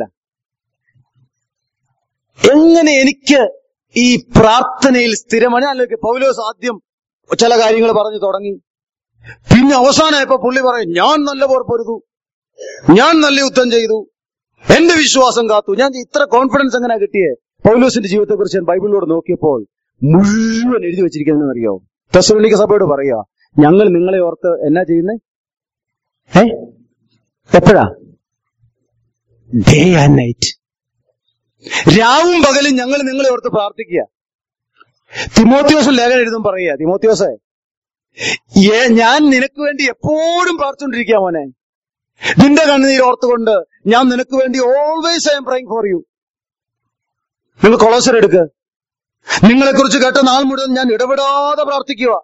എങ്ങനെ എനിക്ക് ഈ പ്രാർത്ഥനയിൽ സ്ഥിരമാണ് ഞാൻ ആലോചിക്കുക, പൗലോസ് ആദ്യം ചില കാര്യങ്ങൾ പറഞ്ഞു തുടങ്ങി പിന്നെ അവസാനമായപ്പോ പുള്ളി പറയും ഞാൻ നല്ല പോർ പൊരുതു ഞാൻ നല്ല യുദ്ധം ചെയ്തു എന്റെ വിശ്വാസം കാത്തു ഞാൻ ഇത്ര കോൺഫിഡൻസ് എങ്ങനെ കിട്ടിയേ പൗലോസിന്റെ ജീവിതത്തെ കുറിച്ച് ഞാൻ ബൈബിളിലൂടെ നോക്കിയപ്പോൾ മുഴുവൻ എഴുതി വെച്ചിരിക്കുന്നതെന്ന് അറിയോ തെസ്സലോനിക്ക സഭയോട് പറയുക ഞങ്ങൾ നിങ്ങളെ ഓർത്ത് എന്നാ ചെയ്യുന്നേ ഏ എപ്പോഴാ ഡേ ആൻഡ് നൈറ്റ് രാവും പകലും ഞങ്ങൾ നിങ്ങളെ ഓർത്ത് പ്രാർത്ഥിക്കുക തിമോത്യോസ് ലേഖനം എഴുതും പറയുക തിമോത്യോസെ ഏ ഞാൻ നിനക്ക് വേണ്ടി എപ്പോഴും പ്രാർത്ഥിച്ചുകൊണ്ടിരിക്കുക മോനെ നിന്റെ കണ്ണുനീർ ഓർത്തുകൊണ്ട് ഞാൻ നിനക്ക് വേണ്ടി always I am praying for you നിങ്ങൾ കൊളോസർ എടുക്ക് നിങ്ങളെ കുറിച്ച് കേട്ട നാൾ മുഴുവൻ ഞാൻ ഇടപെടാതെ പ്രാർത്ഥിക്കുക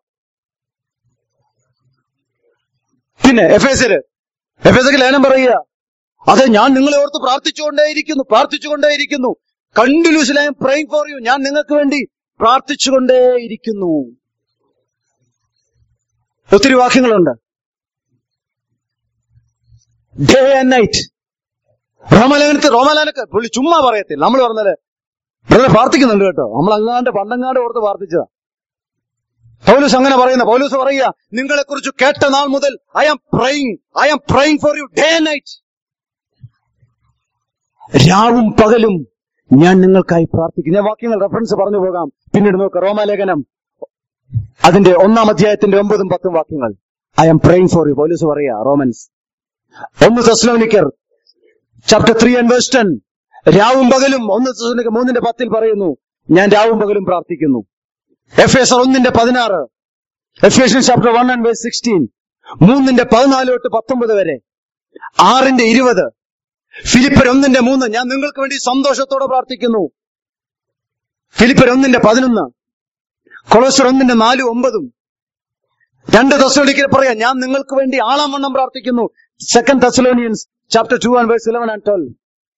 പിന്നെ എഫ് എസില് എഫ് എസ് ലേനം പറയുക അതെ ഞാൻ നിങ്ങളെ ഓർത്ത് പ്രാർത്ഥിച്ചുകൊണ്ടേയിരിക്കുന്നു പ്രാർത്ഥിച്ചുകൊണ്ടേയിരിക്കുന്നു continuously I am praying for you ഞാൻ നിങ്ങൾക്ക് വേണ്ടി പ്രാർത്ഥിച്ചുകൊണ്ടേയിരിക്കുന്നു ഒത്തിരി വാക്യങ്ങളുണ്ട് ഡേ ആൻഡ് നൈറ്റ് റോമലേഖനത്തിൽ റോമലേഖനക്ക് പുള്ളി ചുമ്മാ പറയത്തില്ല നമ്മൾ പറഞ്ഞാല് ബ്രദർ പ്രാർത്ഥിക്കുന്നുണ്ട് കേട്ടോ നമ്മൾ അങ്ങാണ്ട് പണ്ടങ്ങാണ്ട് ഓർത്ത് പ്രാർത്ഥിച്ചതാ പൗലൂസ് അങ്ങനെ പറയുന്ന പൗലൂസ് പറയുക നിങ്ങളെ കുറിച്ച് കേട്ട നാൾ മുതൽ I am praying I am praying for you day night രാവും പകലും ഞാൻ നിങ്ങൾക്കായി പ്രാർത്ഥിക്കും ഞാൻ വാക്യങ്ങൾ റെഫറൻസ് പറഞ്ഞു പോകാം പിന്നീട് നോക്കാം റോമാലേഖനം അതിന്റെ ഒന്നാം അധ്യായത്തിന്റെ ഒമ്പതും പത്തും വാക്യങ്ങൾ I am praying for you പൗലൂസ് പറയുക റോമൻസ് ഒന്ന് തെസ്ലോനിക്കർ chapter three and verse ten രാവും പകലും ഒന്ന് തെസ്സലോനിക്കർ മൂന്നിന്റെ പത്തിൽ പറയുന്നു ഞാൻ രാവും പകലും പ്രാർത്ഥിക്കുന്നു എഫ് എസ് ഒന്നിന്റെ പതിനാറ് F S chapter one and verse sixteen മൂന്നിന്റെ പതിനാല് തൊട്ട് പത്തൊമ്പത് വരെ ആറിന്റെ ഇരുപത് ഫിലിപ്പർ ഒന്നിന്റെ മൂന്ന് ഞാൻ നിങ്ങൾക്ക് വേണ്ടി സന്തോഷത്തോടെ പ്രാർത്ഥിക്കുന്നു ഫിലിപ്പർ ഒന്നിന്റെ പതിനൊന്ന് കൊളോസർ ഒന്നിന്റെ നാലും ഒമ്പതും രണ്ട് തെസ്സലോനിക്കർ പറയാം ഞാൻ നിങ്ങൾക്ക് വേണ്ടി ആളാം വണ്ണം പ്രാർത്ഥിക്കുന്നു second Thessalonians chapter two and verse eleven and twelve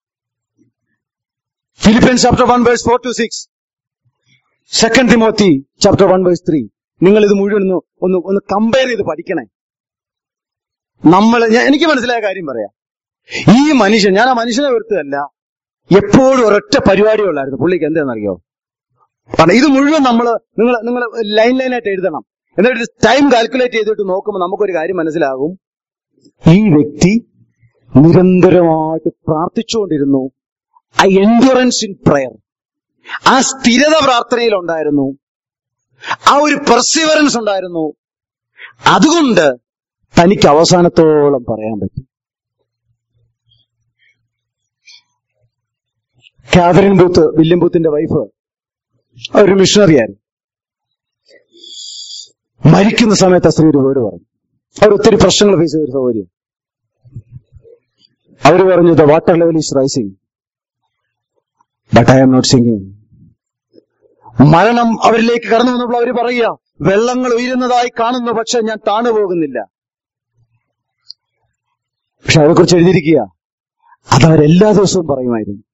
Philippians chapter one verse four to six second Timothy chapter one verse three നിങ്ങൾ ഇത് മുഴുവൻ ഒന്ന് ഒന്ന് ഒന്ന് കമ്പയർ ചെയ്ത് പഠിക്കണേ നമ്മൾ ഞാൻ- എനിക്ക് മനസ്സിലായ കാര്യം പറയാം ഈ മനുഷ്യൻ ഞാൻ ആ മനുഷ്യനെ വെറുത്തല്ല എപ്പോഴും ഒരൊറ്റ പരിപാടിയേ ഉള്ളായിരുന്നു പുള്ളിക്ക് എന്താണെന്നറിയോ കാരണം ഇത് മുഴുവൻ നമ്മൾ നിങ്ങൾ നിങ്ങൾ ലൈൻ ലൈനായിട്ട് എഴുതണം എന്നിട്ട് ടൈം കാൽക്കുലേറ്റ് ചെയ്തിട്ട് നോക്കുമ്പോൾ നമുക്കൊരു കാര്യം മനസ്സിലാകും ഈ വ്യക്തി നിരന്തരമായിട്ട് പ്രാർത്ഥിച്ചുകൊണ്ടിരുന്നു ആ എൻഡുറൻസ് ഇൻ പ്രയർ ആ സ്ഥിരത പ്രാർത്ഥനയിൽ ഉണ്ടായിരുന്നു ആ ഒരു പെർസിവറൻസ് ഉണ്ടായിരുന്നു അതുകൊണ്ട് തനിക്ക് അവസാനത്തോളം പറയാൻ പറ്റി കാതറിൻ ബൂത്ത് വില്യം ബൂത്തിന്റെ വൈഫ് ഒരു മിഷണറി ആയിരുന്നു മരിക്കുന്ന സമയത്ത് ആ സ്ത്രീ ഒരു വേർഡ് പറഞ്ഞു അവർ ഒത്തിരി പ്രശ്നങ്ങൾ ഫേസ് ചെയ്തൊരു സൗകര്യം അവർ പറഞ്ഞു the water level is rising but I am not singing മരണം അവരിലേക്ക് കടന്നു വന്നപ്പോൾ അവർ പറയുക വെള്ളങ്ങൾ ഉയരുന്നതായി കാണുന്നു പക്ഷെ ഞാൻ താണു പോകുന്നില്ല പക്ഷെ അവരെക്കുറിച്ച് എഴുതിയിരിക്കുക അതവരെല്ലാ ദിവസവും പറയുമായിരുന്നു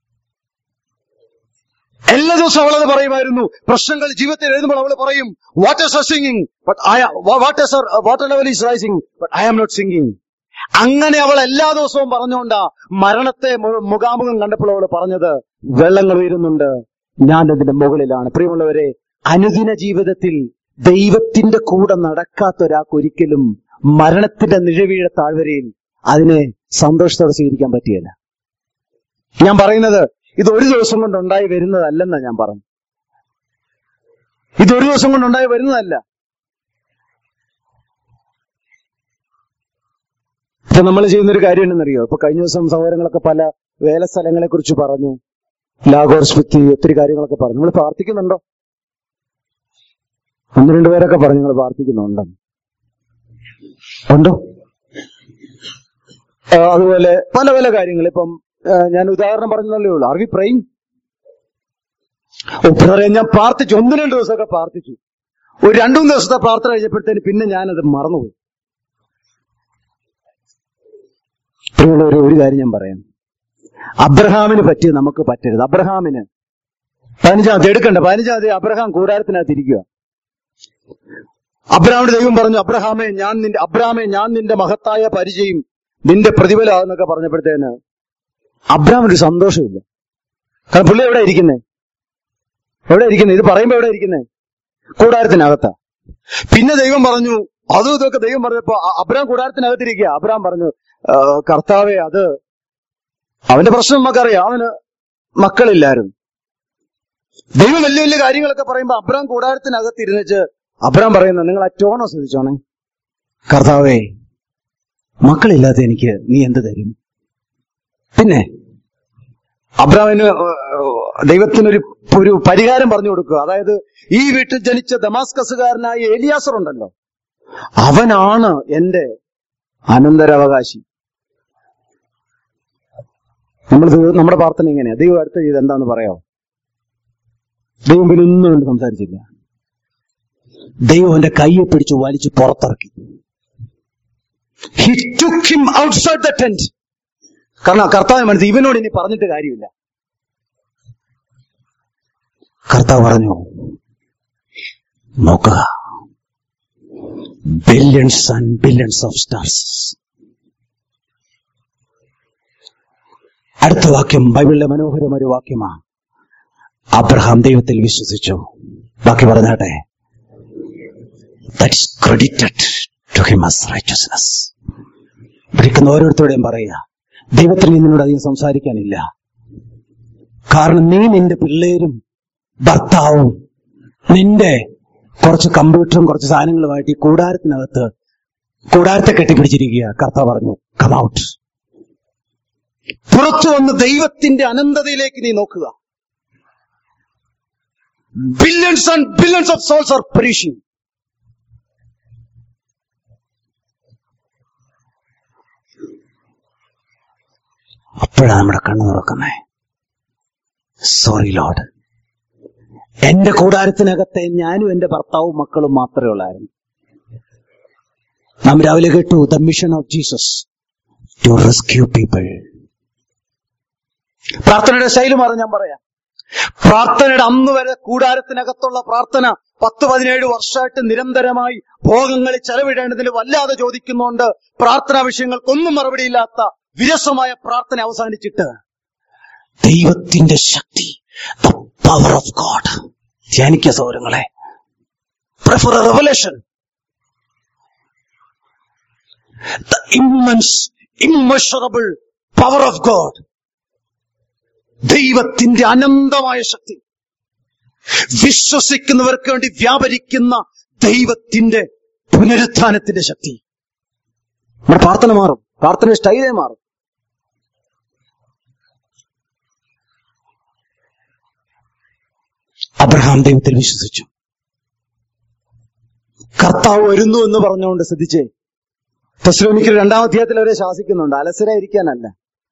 എല്ലാ ദിവസവും അവളത് പറയുമായിരുന്നു പ്രശ്നങ്ങൾ ജീവിതത്തിൽ എഴുതുമ്പോൾ അവൾ പറയും what is singing but I what is water level is rising but I am not singing അങ്ങനെ അവൾ എല്ലാ ദിവസവും പറഞ്ഞുകൊണ്ടാ മരണത്തെ മു- മുഖാമുഖം കണ്ടപ്പോൾ അവൾ പറഞ്ഞത് വെള്ളങ്ങൾ ഉയരുന്നുണ്ട് ഞാൻ അതിന്റെ മുകളിലാണ് പ്രിയമുള്ളവരെ അനുദിന ജീവിതത്തിൽ ദൈവത്തിന്റെ കൂടെ നടക്കാത്ത ഒരാൾക്ക് ഒരിക്കലും മരണത്തിന്റെ നിഴവീഴ താഴ്വരയിൽ അതിനെ സന്തോഷത്തോടെ സ്വീകരിക്കാൻ പറ്റിയല്ല ഞാൻ പറയുന്നത് ഇത് ഒരു ദിവസം കൊണ്ട് ഉണ്ടായി വരുന്നതല്ലെന്നാ ഞാൻ പറഞ്ഞു ഇത് ഒരു ദിവസം കൊണ്ട് ഉണ്ടായി വരുന്നതല്ല ഇപ്പൊ നമ്മൾ ചെയ്യുന്ന ഒരു കാര്യം ഉണ്ടെന്നറിയോ ഇപ്പൊ കഴിഞ്ഞ ദിവസം സഹോദരങ്ങളൊക്കെ പല വേല സ്ഥലങ്ങളെ കുറിച്ച് പറഞ്ഞു ലാഗോർ സ്മിത്തി ഒത്തിരി കാര്യങ്ങളൊക്കെ പറഞ്ഞു നമ്മൾ പ്രാർത്ഥിക്കുന്നുണ്ടോ ഒന്ന് രണ്ടു പേരൊക്കെ പറഞ്ഞു നിങ്ങൾ പ്രാർത്ഥിക്കുന്നുണ്ടെന്ന് ഉണ്ടോ ആ, അതുപോലെ പല പല കാര്യങ്ങൾ ഇപ്പം ആ, ഞാൻ ഉദാഹരണം പറഞ്ഞതല്ലേ ഉള്ളൂ ആർ വി പ്രൈങ് പറയാം ഞാൻ പ്രാർത്ഥിച്ചു ഒന്ന് രണ്ട് ദിവസമൊക്കെ പ്രാർത്ഥിച്ചു ഒരു രണ്ടു മൂന്ന് ദിവസത്തെ പ്രാർത്ഥന കഴിഞ്ഞപ്പോഴത്തേന് പിന്നെ ഞാനത് മറന്നുപോയി പ്രിയമുള്ളവരെ ഒരു കാര്യം ഞാൻ പറയാം അബ്രഹാമിന് പറ്റിയത് നമുക്ക് പറ്റരുത് അബ്രഹാമിന് പതിനഞ്ചാം തീയതി എടുക്കണ്ട പതിനഞ്ചാം തീയതി അബ്രഹാം കൂടാരത്തിനകത്ത് ഇരിക്കുക അബ്രഹാമിന്റെ ദൈവം പറഞ്ഞു അബ്രഹാമെ ഞാൻ നിന്റെ അബ്രഹാമെ ഞാൻ നിന്റെ മഹത്തായ പരിചയം നിന്റെ പ്രതിഫലമാകുന്നൊക്കെ പറഞ്ഞപ്പോഴത്തേന് അബ്രഹാമിന് ഒരു സന്തോഷമില്ല കാരണം പുള്ളി എവിടെ ഇരിക്കുന്നേ എവിടെ ഇരിക്കുന്നത് ഇത് പറയുമ്പോ എവിടെ ഇരിക്കുന്നേ കൂടാരത്തിനകത്താ പിന്നെ ദൈവം പറഞ്ഞു അതും ഇതൊക്കെ ദൈവം പറഞ്ഞപ്പോ അ- അബ്രഹാം കൂടാരത്തിനകത്തിരിക്കുക അബ്രഹാം പറഞ്ഞു "ആ, കർത്താവെ അത് അവന്റെ പ്രശ്നം നമുക്കറിയാം അവന് മക്കളില്ലായിരുന്നു ദൈവം വലിയ വലിയ കാര്യങ്ങളൊക്കെ പറയുമ്പോ അബ്രഹാം കൂടാരത്തിനകത്ത് ഇരുന്നിച്ച് അബ്രഹാം പറയുന്നത് നിങ്ങൾ ആ ടോണോ ശ്രദ്ധിച്ചോണേ കർത്താവേ മക്കളില്ലാത്ത എനിക്ക് നീ എന്ത് തരും പിന്നെ അബ്രാമിന് ദൈവത്തിനൊരു ഒരു പരിഹാരം പറഞ്ഞു കൊടുക്കുക അതായത് ഈ വീട്ടിൽ ജനിച്ച ദമാസ്കസുകാരനായ ഏലിയാസർ ഉണ്ടല്ലോ അവനാണ് എന്റെ അനന്തരാവകാശി നമ്മൾ ദൈവം- നമ്മുടെ പ്രാർത്ഥന ഇങ്ങനെയാ ദൈവം അടുത്ത ചെയ്ത് എന്താന്ന് പറയാമോ ദൈവം പിന്നെ ഒന്നും കൊണ്ട് സംസാരിച്ചില്ല ദൈവം അവന്റെ കയ്യെ പിടിച്ച് വലിച്ച് പുറത്തിറക്കി he took him outside the tent കാരണം കർത്താവ് മനസ്സിൽ ഇവനോട് ഇനി പറഞ്ഞിട്ട് കാര്യമില്ല കർത്താവ് പറഞ്ഞു നോക്കുക billions and billions of stars അടുത്ത വാക്യം ബൈബിളിലെ മനോഹരമായ ഒരു വാക്യമാണ് അബ്രഹാം ദൈവത്തിൽ വിശ്വസിച്ചു ബാക്കി പറഞ്ഞാട്ടെ that is credited to him as righteousness. വിളിക്കുന്ന ഓരോരുത്തരുടെയും പറയുക ദൈവത്തിന് നിന്നോട് അധികം സംസാരിക്കാനില്ല കാരണം നീ നിന്റെ പിള്ളേരും ഭർത്താവും നിന്റെ കുറച്ച് കമ്പ്യൂട്ടറും കുറച്ച് സാധനങ്ങളുമായിട്ട് ഈ കൂടാരത്തിനകത്ത് കൂടാരത്തെ കെട്ടിപ്പിടിച്ചിരിക്കുക കർത്താവ് പറഞ്ഞു കം ഔട്ട് പുറത്തു വന്ന് ദൈവത്തിന്റെ അനന്തതയിലേക്ക് നീ നോക്കുക billions and billions of souls are perishing അപ്പോഴാണ് നമ്മുടെ കണ്ണു തുറക്കുന്നേ സോറി ലോഡ് എന്റെ കൂടാരത്തിനകത്തെ ഞാനും എന്റെ ഭർത്താവും മക്കളും മാത്രമേ ഉള്ളായിരുന്നു നാം രാവിലെ കേട്ടു the mission of Jesus to rescue people പ്രാർത്ഥനയുടെ ശൈലി മാറി ഞാൻ പറയാം പ്രാർത്ഥനയുടെ അന്ന് വരെ കൂടാരത്തിനകത്തുള്ള പ്രാർത്ഥന പത്ത് പതിനേഴ് വർഷമായിട്ട് നിരന്തരമായി ഭോഗങ്ങളിൽ ചെലവിടേണ്ടതിന് വല്ലാതെ ചോദിക്കുന്നുണ്ട് പ്രാർത്ഥനാ വിഷയങ്ങൾക്കൊന്നും മറുപടിയില്ലാത്ത വിരസമായ പ്രാർത്ഥന അവസാനിച്ചിട്ട് ദൈവത്തിന്റെ ശക്തി ദ പവർ ഓഫ് ഗോഡ് ധ്യാനിക്ക സൗരങ്ങളെ prefer revelation the immense immeasurable power of God ദൈവത്തിന്റെ അനന്തമായ ശക്തി വിശ്വസിക്കുന്നവർക്ക് വേണ്ടി വ്യാപരിക്കുന്ന ദൈവത്തിന്റെ പുനരുത്ഥാനത്തിന്റെ ശക്തി നമ്മുടെ പ്രാർത്ഥന മാറും പ്രാർത്ഥന സ്റ്റൈലേ മാറും അബ്രഹാം ദൈവത്തിൽ വിശ്വസിച്ചു കർത്താവ് വരുന്നു എന്ന് പറഞ്ഞുകൊണ്ട് ശ്രദ്ധിച്ചേ തെസ്ലോനിക്കൽ രണ്ടാം അധ്യായത്തിൽ അവരെ ശാസിക്കുന്നുണ്ട് അലസരായിരിക്കാനല്ല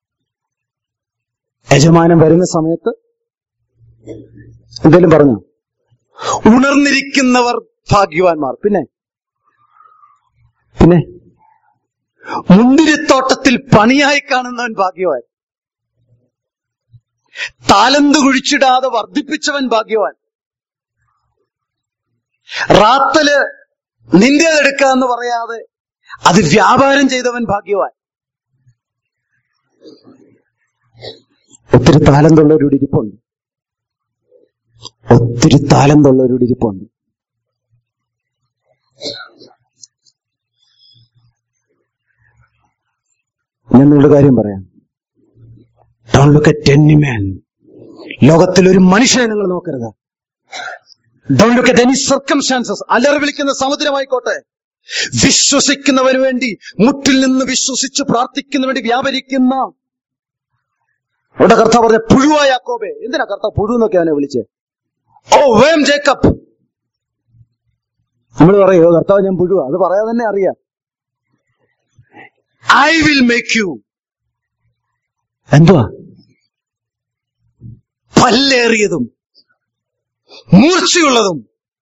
യജമാനൻ വരുന്ന സമയത്ത് എന്തേലും പറഞ്ഞു ഉണർന്നിരിക്കുന്നവർ ഭാഗ്യവാന്മാർ പിന്നെ പിന്നെ മുന്തിരിത്തോട്ടത്തിൽ പണിയായി കാണുന്നവൻ ഭാഗ്യവാൻ താലന്ത് കുഴിച്ചിടാതെ വർദ്ധിപ്പിച്ചവൻ ഭാഗ്യവാൻ റാത്തല് നിന്റേതെടുക്കാന്ന് പറയാതെ അത് വ്യാപാരം ചെയ്തവൻ ഭാഗ്യവാൻ ഒത്തിരി താലന്തുള്ളവരുടെ ഇരിപ്പുണ്ട് ഒത്തിരി താലന്തുള്ളവരുടെ ഇരിപ്പുണ്ട് ഞാൻ നിങ്ങളുടെ കാര്യം പറയാം don't look at any man ലോകത്തിൽ ഒരു മനുഷ്യനെ നിങ്ങൾ നോക്കരുത് don't look at any circumstances അലറി വിളിക്കുന്ന സമുദ്രമായിക്കോട്ടെ വിശ്വസിക്കുന്നവന് വേണ്ടി മുട്ടിൽ നിന്ന് വിശ്വസിച്ച് പ്രാർത്ഥിക്കുന്നതിന് വേണ്ടി വ്യാപരിക്കുന്ന അവിടെ കർത്താവ് പറഞ്ഞ പുഴുവായ യാക്കോബെ എന്തിനാ കർത്താവ് പുഴു എന്നൊക്കെ അവനെ വിളിച്ചേ ഓ വേം ജേക്കബ് നമ്മൾ പറയോ കർത്താവ് ഞാൻ പുഴുവാ അത് പറയാതെ തന്നെ അറിയാം ഐ വിൽ മേക്ക് യു എന്തുവാ പല്ലേറിയതും മൂർച്ചയുള്ളതും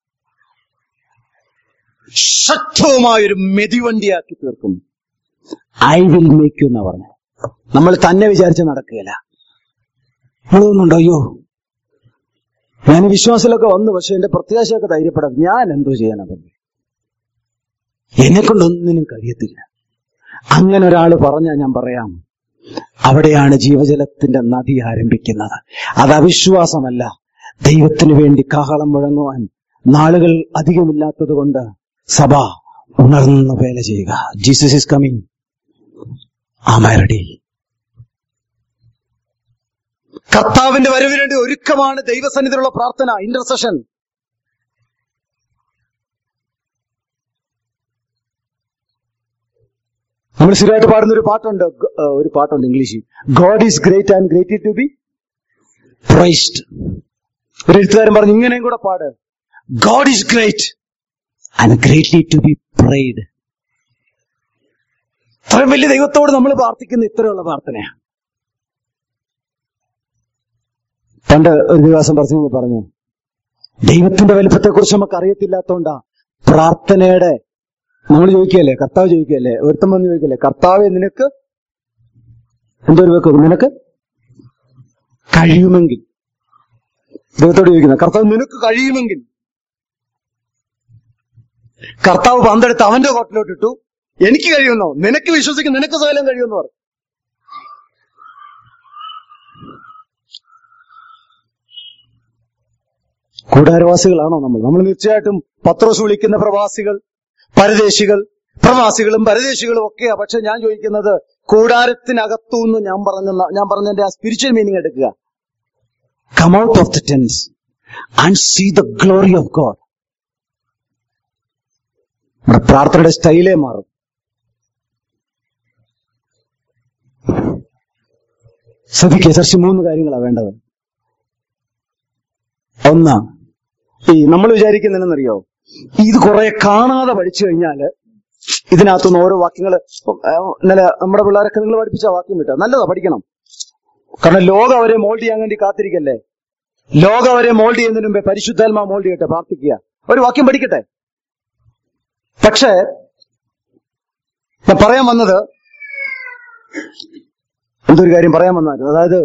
ശക്തവുമായൊരു മെതിവണ്ടിയാക്കി തീർക്കും ഐ വിൽ മേക്ക് യു എന്നാ പറഞ്ഞത് നമ്മൾ തന്നെ വിചാരിച്ച് നടക്കുകയില്ല നമ്മൾ തോന്നുന്നുണ്ടോ അയ്യോ ഞാൻ ഈ വിശ്വാസത്തിലൊക്കെ വന്നു പക്ഷെ എന്റെ പ്രത്യാശയൊക്കെ ധൈര്യപ്പെടാം ഞാൻ എന്തോ ചെയ്യാനത് എന്നെ കൊണ്ടൊന്നിനും കഴിയത്തില്ല അങ്ങനെ ഒരാൾ പറഞ്ഞാൽ ഞാൻ പറയാം അവിടെയാണ് ജീവജലത്തിന്റെ നദി ആരംഭിക്കുന്നത് അത് അവിശ്വാസമല്ല ദൈവത്തിന് വേണ്ടി കാഹളം മുഴങ്ങുവാൻ നാളുകൾ അധികമില്ലാത്തത് കൊണ്ട് സഭ ഉണർന്ന് വേല ചെയ്യുക Jesus is coming am I ready കർത്താവിന്റെ വരവിന് വേണ്ടി ഒരുക്കമാണ് ദൈവസന്നിധിയിലുള്ള പ്രാർത്ഥന ഇന്റർസെഷൻ നമ്മൾ സ്ഥിരമായിട്ട് പാടുന്ന ഒരു പാട്ടുണ്ട് ഗ- ഏഹ് ഒരു പാട്ടുണ്ട് ഇംഗ്ലീഷിൽ God is great and great to be praised ഒരു എഴുത്തുകാരൻ പറഞ്ഞു ഇങ്ങനെയും കൂടെ പാട് God is great and greatly to be praised ഇത്രയും വലിയ ദൈവത്തോട് നമ്മൾ പ്രാർത്ഥിക്കുന്ന ഇത്രയുള്ള പ്രാർത്ഥനയാണ് പണ്ട് ഒരു ദിവസം പറഞ്ഞു പറഞ്ഞു ദൈവത്തിന്റെ വലിപ്പത്തെക്കുറിച്ച് നമുക്ക് അറിയത്തില്ലാത്തോണ്ടാ പ്രാർത്ഥനയുടെ നമ്മൾ ചോദിക്കുകയല്ലേ കർത്താവ് ചോദിക്കുകയല്ലേ ഒരുത്തം വന്ന് ചോദിക്കല്ലേ കർത്താവ് നിനക്ക് എന്തോ വെക്കും നിനക്ക് കഴിയുമെങ്കിൽ ദൈവത്തോട് ചോദിക്കുന്ന കർത്താവ് നിനക്ക് കഴിയുമെങ്കിൽ കർത്താവ് പന്തെടുത്ത് അവന്റെ കോട്ടിലോട്ട് ഇട്ടു എനിക്ക് കഴിയുന്നോ നിനക്ക് വിശ്വസിക്കും നിനക്ക് സ്വയം കഴിയുമെന്ന് പറഞ്ഞു കൂടാരവാസികളാണോ നമ്മൾ നമ്മൾ തീർച്ചയായിട്ടും പത്രോസ് വിളിക്കുന്ന പ്രവാസികൾ പരദേശികൾ പ്രവാസികളും പരദേശികളും ഒക്കെയാ പക്ഷെ ഞാൻ ചോദിക്കുന്നത് കൂടാരത്തിനകത്തുനിന്ന് ഞാൻ പറഞ്ഞ ഞാൻ പറഞ്ഞതിന്റെ ആ സ്പിരിച്വൽ മീനിങ് എടുക്കുക come out of the tents and see the glory of God നമ്മുടെ പ്രാർത്ഥനയുടെ സ്റ്റൈലേ മാറും ശ്രദ്ധിക്കുക ചർച്ച മൂന്ന് കാര്യങ്ങളാണ് വേണ്ടത് ഒന്ന് ഈ നമ്മൾ വിചാരിക്കുന്നതെന്നറിയോ ഇത് കുറെ കാണാതെ പഠിച്ചു കഴിഞ്ഞാല് ഇതിനകത്തുനിന്ന് ഓരോ വാക്യങ്ങൾ ഇന്നലെ നമ്മുടെ പിള്ളേരൊക്കെ നിങ്ങൾ പഠിപ്പിച്ച വാക്യം വിട്ടോ നല്ലതാ പഠിക്കണം കാരണം ലോകം അവരെ മോൾഡ് ചെയ്യാൻ വേണ്ടി കാത്തിരിക്കല്ലേ ലോകം അവരെ മോൾഡ് ചെയ്യുന്നതിന് മുമ്പേ പരിശുദ്ധാത്മാ മോൾഡ് ചെയ്യട്ടെ പ്രാർത്ഥിക്കുക ഒരു വാക്യം പഠിക്കട്ടെ പക്ഷേ ഞാൻ പറയാൻ വന്നത് എന്തൊരു കാര്യം പറയാൻ വന്നായിരുന്നു അതായത്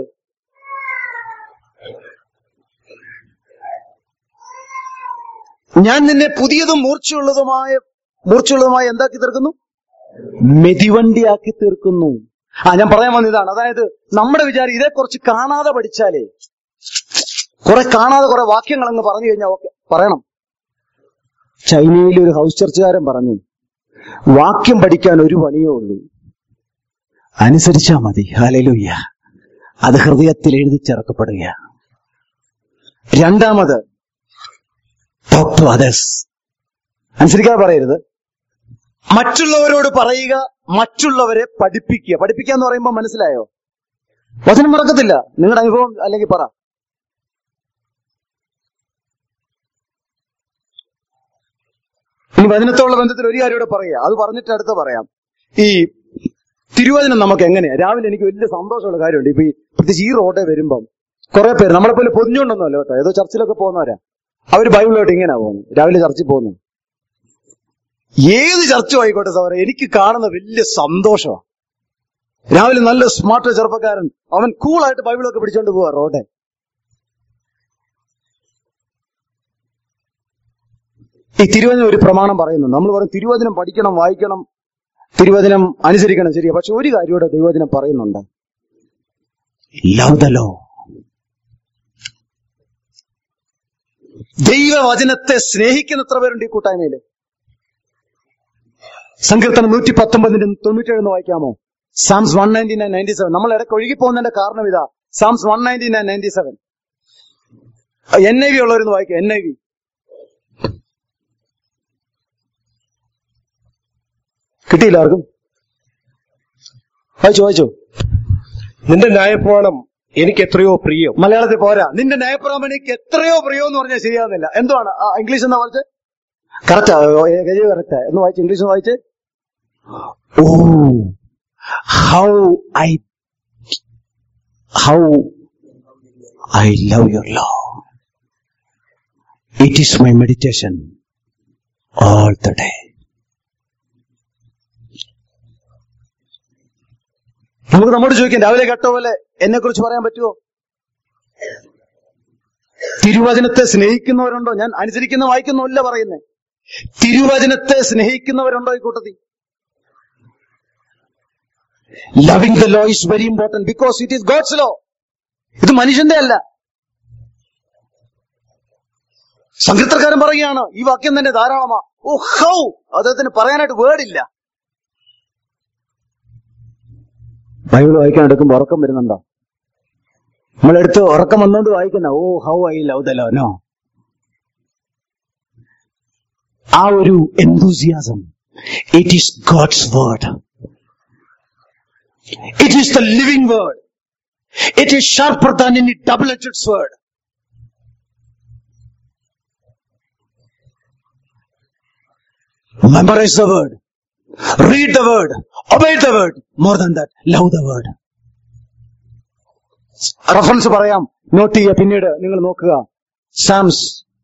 ഞാൻ നിന്നെ പുതിയതും മൂർച്ചയുള്ളതുമായ മൂർച്ചയുള്ളതുമായ എന്താക്കി തീർക്കുന്നു മെതിവണ്ടിയാക്കി തീർക്കുന്നു ആ ഞാൻ പറയാൻ വന്ന ഇതാണ് അതായത് നമ്മുടെ വിചാരം ഇതേക്കുറിച്ച് കാണാതെ പഠിച്ചാലേ കുറെ കാണാതെ കുറെ വാക്യങ്ങൾ അങ്ങ് പറഞ്ഞു കഴിഞ്ഞാൽ ഓക്കെ പറയണം ചൈനയിൽ ഒരു ഹൗസ് ചർച്ചുകാരൻ പറഞ്ഞു വാക്യം പഠിക്കാൻ ഒരു പണിയേ ഉള്ളൂ അനുസരിച്ചാ മതി ഹാലലുയ്യ അത് ഹൃദയത്തിൽ എഴുതി ചേർക്കപ്പെടുക രണ്ടാമത് ടോക്ക് ടു അതേഴ്സ് അനുസരിക്കാതെ പറയരുത് മറ്റുള്ളവരോട് പറയുക മറ്റുള്ളവരെ പഠിപ്പിക്കുക പഠിപ്പിക്കുക എന്ന് പറയുമ്പോൾ മനസ്സിലായോ വചനം മറക്കത്തില്ല നിങ്ങളുടെ അനുഭവം അല്ലെങ്കിൽ പറ ഇനി വചനത്തോടുള്ള ബന്ധത്തിൽ ഒരു കാര്യം കൂടെ പറയുക അത് പറഞ്ഞിട്ട് അടുത്ത് പറയാം ഈ തിരുവചനം നമുക്ക് എങ്ങനെയാ രാവിലെ എനിക്ക് വലിയ സന്തോഷമുള്ള കാര്യമുണ്ട് ഇപ്പൊ ഈ പ്രത്യേകിച്ച് ഈ റോഡേ വരുമ്പം കുറെ പേര് നമ്മളെ പോലെ പൊതിഞ്ഞുകൊണ്ടൊന്നുമല്ല കേട്ടോ ഏതോ ചർച്ചിലൊക്കെ പോകുന്നവരാ അവര് ബൈബിളോട്ട് ഇങ്ങനെ പോകുന്നു രാവിലെ ചർച്ചിൽ പോകുന്നു ഏത് ചർച്ചും ആയിക്കോട്ടെ സാറേ എനിക്ക് കാണുന്ന വലിയ സന്തോഷമാണ് രാവിലെ നല്ല സ്മാർട്ട് ചെറുപ്പക്കാരൻ അവൻ കൂളായിട്ട് ബൈബിളൊക്കെ പിടിച്ചോണ്ട് പോവാ റോഡെ ഈ തിരുവചനം ഒരു പ്രമാണം പറയുന്നുണ്ട് നമ്മൾ പറയും തിരുവചനം പഠിക്കണം വായിക്കണം തിരുവചനം അനുസരിക്കണം ശരിയാ പക്ഷെ ഒരു കാര്യം കൂടെ ദൈവചനം പറയുന്നുണ്ട് ലവ് ദ ലോ ദൈവവചനത്തെ സ്നേഹിക്കുന്ന എത്ര പേരുണ്ട് ഈ കൂട്ടായ്മയില് സങ്കീർത്തനം നൂറ്റി പത്തൊമ്പതിന്റെ തൊണ്ണൂറ്റേഴ് വായിക്കാമോ Psalms one ninety nine ninety seven നമ്മൾ ഇടയ്ക്ക് ഒഴുകി പോകുന്നതിന്റെ കാരണം ഇതാ Psalms one ninety nine ninety seven N I V ഉള്ളവരൊന്ന് വായിക്കാം എൻ ഐ വി കിട്ടിയില്ല ആർക്കും വായിച്ചോ വായിച്ചോ നിന്റെ ന്യായപ്രമാണം എനിക്ക് എത്രയോ പ്രിയം മലയാളത്തിൽ പോരാ നിന്റെ നയപ്രാമണിക്ക് എത്രയോ പ്രിയോ എന്ന് പറഞ്ഞാൽ ശരിയാവുന്നില്ല എന്തുവാണ് ആ, ഇംഗ്ലീഷ് എന്നാ വായിച്ചേ കറക്റ്റാ കറക്റ്റാ എന്ന് വായിച്ച് ഇംഗ്ലീഷ് ഒന്ന് വായിച്ചേ oh how I how I love your love it is my meditation all the day നമുക്ക് നമ്മോട് ചോദിക്കാം രാവിലെ കേട്ടോ പോലെ എന്നെ കുറിച്ച് പറയാൻ പറ്റുമോ തിരുവചനത്തെ സ്നേഹിക്കുന്നവരുണ്ടോ ഞാൻ അനുസരിക്കുന്ന വായിക്കുന്നല്ല പറയുന്നേ തിരുവചനത്തെ സ്നേഹിക്കുന്നവരുണ്ടോ ഈ കൂട്ടത്തിൽ loving the law is very important because it is God's law ഇത് മനുഷ്യന്റെ അല്ല സങ്കീർത്തക്കാരൻ പറയുകയാണ് ഈ വാക്യം തന്നെ ധാരാളമാ ഓ ഹൗ അദ്ദേഹത്തിന് പറയാനായിട്ട് വേർഡില്ല ബൈബിൾ വായിക്കാൻ എടുക്കുമ്പോൾ ഉറക്കം വരുന്നുണ്ടോ നമ്മളെടുത്ത് ഉറക്കം വന്നുകൊണ്ട് വായിക്കുന്ന oh how I love the law no ആ ഒരു enthusiasm it is God's word it is the living word it is sharper than in double edged word Memorize the word. Read the word. Obey the word. More than that, love the word. Reference പറയാം note ചെയ്യുക പിന്നീട് നിങ്ങൾ നോക്കുക Psalms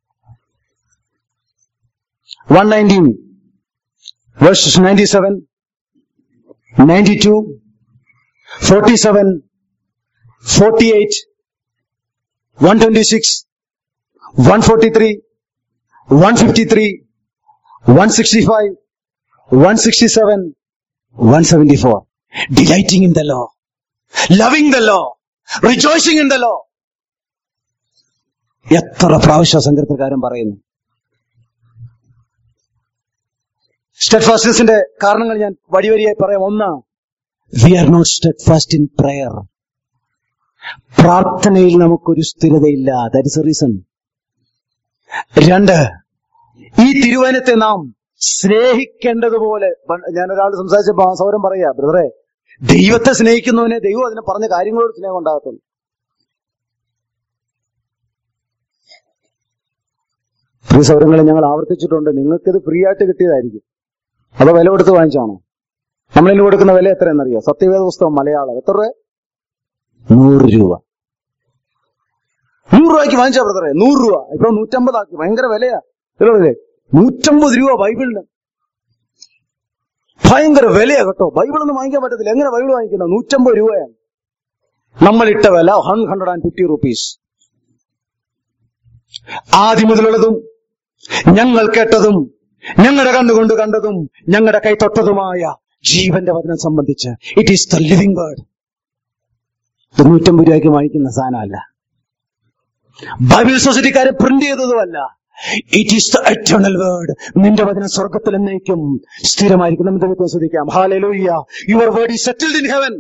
one nineteen verses ninety seven ninety two forty seven forty eight one twenty six one forty three one fifty three 165, 167, 174. Delighting in the law, loving the law, rejoicing in the law. എത്ര പ്രാവശ്യ സങ്കീർത്തക്കാരൻ പറയുന്നു സ്റ്റെഡ് ഫാസ്റ്റ്നെസിന്റെ കാരണങ്ങൾ ഞാൻ വഴിവരിയായി പറയാം ഒന്ന് we are not steadfast in prayer പ്രാർത്ഥനയിൽ നമുക്കൊരു സ്ഥിരതയില്ല ദാറ്റ് ഇസ് എ റീസൺ രണ്ട് ഈ തിരുവനത്തെ നാം സ്നേഹിക്കേണ്ടതുപോലെ പണ്ട് ഞാൻ ഒരാൾ സംസാരിച്ചപ്പോ ആ സൗരം പറയാ ബ്രദറെ ദൈവത്തെ സ്നേഹിക്കുന്നവനെ ദൈവം അതിനെ പറഞ്ഞ കാര്യങ്ങളോട് സ്നേഹം ഉണ്ടാകത്തുള്ളൂ ഈ സൗരങ്ങളെ ഞങ്ങൾ ആവർത്തിച്ചിട്ടുണ്ട് നിങ്ങൾക്കിത് ഫ്രീ ആയിട്ട് കിട്ടിയതായിരിക്കും അതോ വില കൊടുത്ത് വാങ്ങിച്ചാണോ നമ്മളിന് കൊടുക്കുന്ന വില എത്രയെന്നറിയോ സത്യവേദ പുസ്തകം മലയാളം എത്ര രൂപ നൂറ് രൂപ നൂറ് രൂപയ്ക്ക് വാങ്ങിച്ചാ ബ്രദറെ നൂറ് രൂപ ഇപ്പൊ നൂറ്റമ്പതാക്കി ഭയങ്കര വിലയാ ഇല്ലേ നൂറ്റമ്പത് രൂപ ബൈബിളിന് ഭയങ്കര വിലയാ കേട്ടോ ബൈബിളൊന്നും വാങ്ങിക്കാൻ പറ്റത്തില്ല എങ്ങനെ ബൈബിൾ വാങ്ങിക്കുന്നത് നൂറ്റമ്പത് രൂപയാണ് നമ്മൾ ഇട്ട വില one hundred and fifty rupees ആദ്യം മുതലുള്ളതും ഞങ്ങൾ കേട്ടതും ഞങ്ങളുടെ കണ്ണുകൊണ്ട് കണ്ടതും ഞങ്ങളുടെ കൈ തൊട്ടതുമായ ജീവന്റെ വചനം സംബന്ധിച്ച് it is the living word ഇത് നൂറ്റമ്പത് രൂപയ്ക്ക് വാങ്ങിക്കുന്ന സാധനമല്ല ബൈബിൾ സൊസൈറ്റിക്കാരെ പ്രിന്റ് ചെയ്തതുമല്ല it is the eternal word നിന്റെ വചനം സ്വർഗത്തിൽ എന്നേക്കും സ്ഥിരമായിരിക്കും നമുക്ക് ദൈവത്തെ ശ്രദ്ധിക്കാം ഹാലലൂയ്യ your word is settled in heaven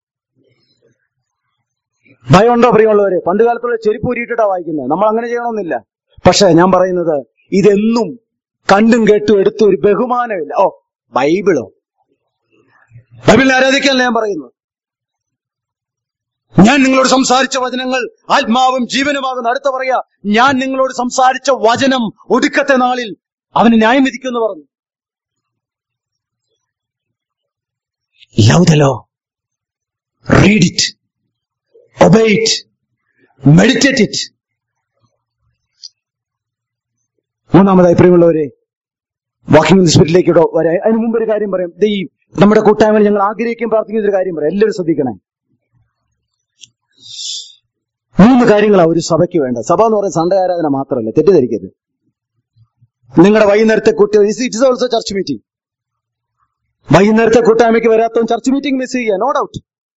ഭയമുണ്ടോ പ്രിയമുള്ളവരെ പണ്ട് കാലത്തുള്ള ചെരുപ്പ് ഊരിയിട്ടാ വായിക്കുന്നത് നമ്മൾ അങ്ങനെ ചെയ്യണമെന്നില്ല പക്ഷെ ഞാൻ പറയുന്നത് ഇതെന്നും കണ്ടും കേട്ടും എടുത്തും ഒരു ബഹുമാനമില്ല ഓ ബൈബിളോ ബൈബിളിനെ ആരാധിക്കാനല്ല ഞാൻ പറയുന്നത് ഞാൻ നിങ്ങളോട് സംസാരിച്ച വചനങ്ങൾ ആത്മാവും ജീവനുമാകുന്ന അടുത്ത പറയാ ഞാൻ നിങ്ങളോട് സംസാരിച്ച വചനം ഒടുക്കത്തെ നാളിൽ അവന് ന്യായം വിധിക്കുമെന്ന് പറഞ്ഞു love the law read it obey it, meditate it. മൂന്നാമതായി പ്രിയമുള്ളവരെ വാക്കിംഗ് സ്പിരിറ്റിലേക്ക് വരെ അതിന് മുമ്പ് ഒരു കാര്യം പറയാം ദേ ഈ നമ്മുടെ കൂട്ടായ്മയിൽ ഞങ്ങൾ ആഗ്രഹിക്കുകയും പ്രാർത്ഥിക്കുന്ന ഒരു കാര്യം പറയാം എല്ലാവരും ശ്രദ്ധിക്കണേ മൂന്ന് കാര്യങ്ങളാണ് ഒരു സഭയ്ക്ക് വേണ്ട സഭ എന്ന് പറയുന്നത് സൺഡേ ആരാധന മാത്രമല്ല തെറ്റിദ്ധരിക്കരുത് നിങ്ങളുടെ വൈകുന്നേരത്തെ കൂട്ടി it is also church meeting വൈകുന്നേരത്തെ കൂട്ടായ്മയ്ക്ക് വരാത്തവൻ ചർച്ച് മീറ്റിംഗ് മിസ് ചെയ്യുക നോ ഡൗട്ട്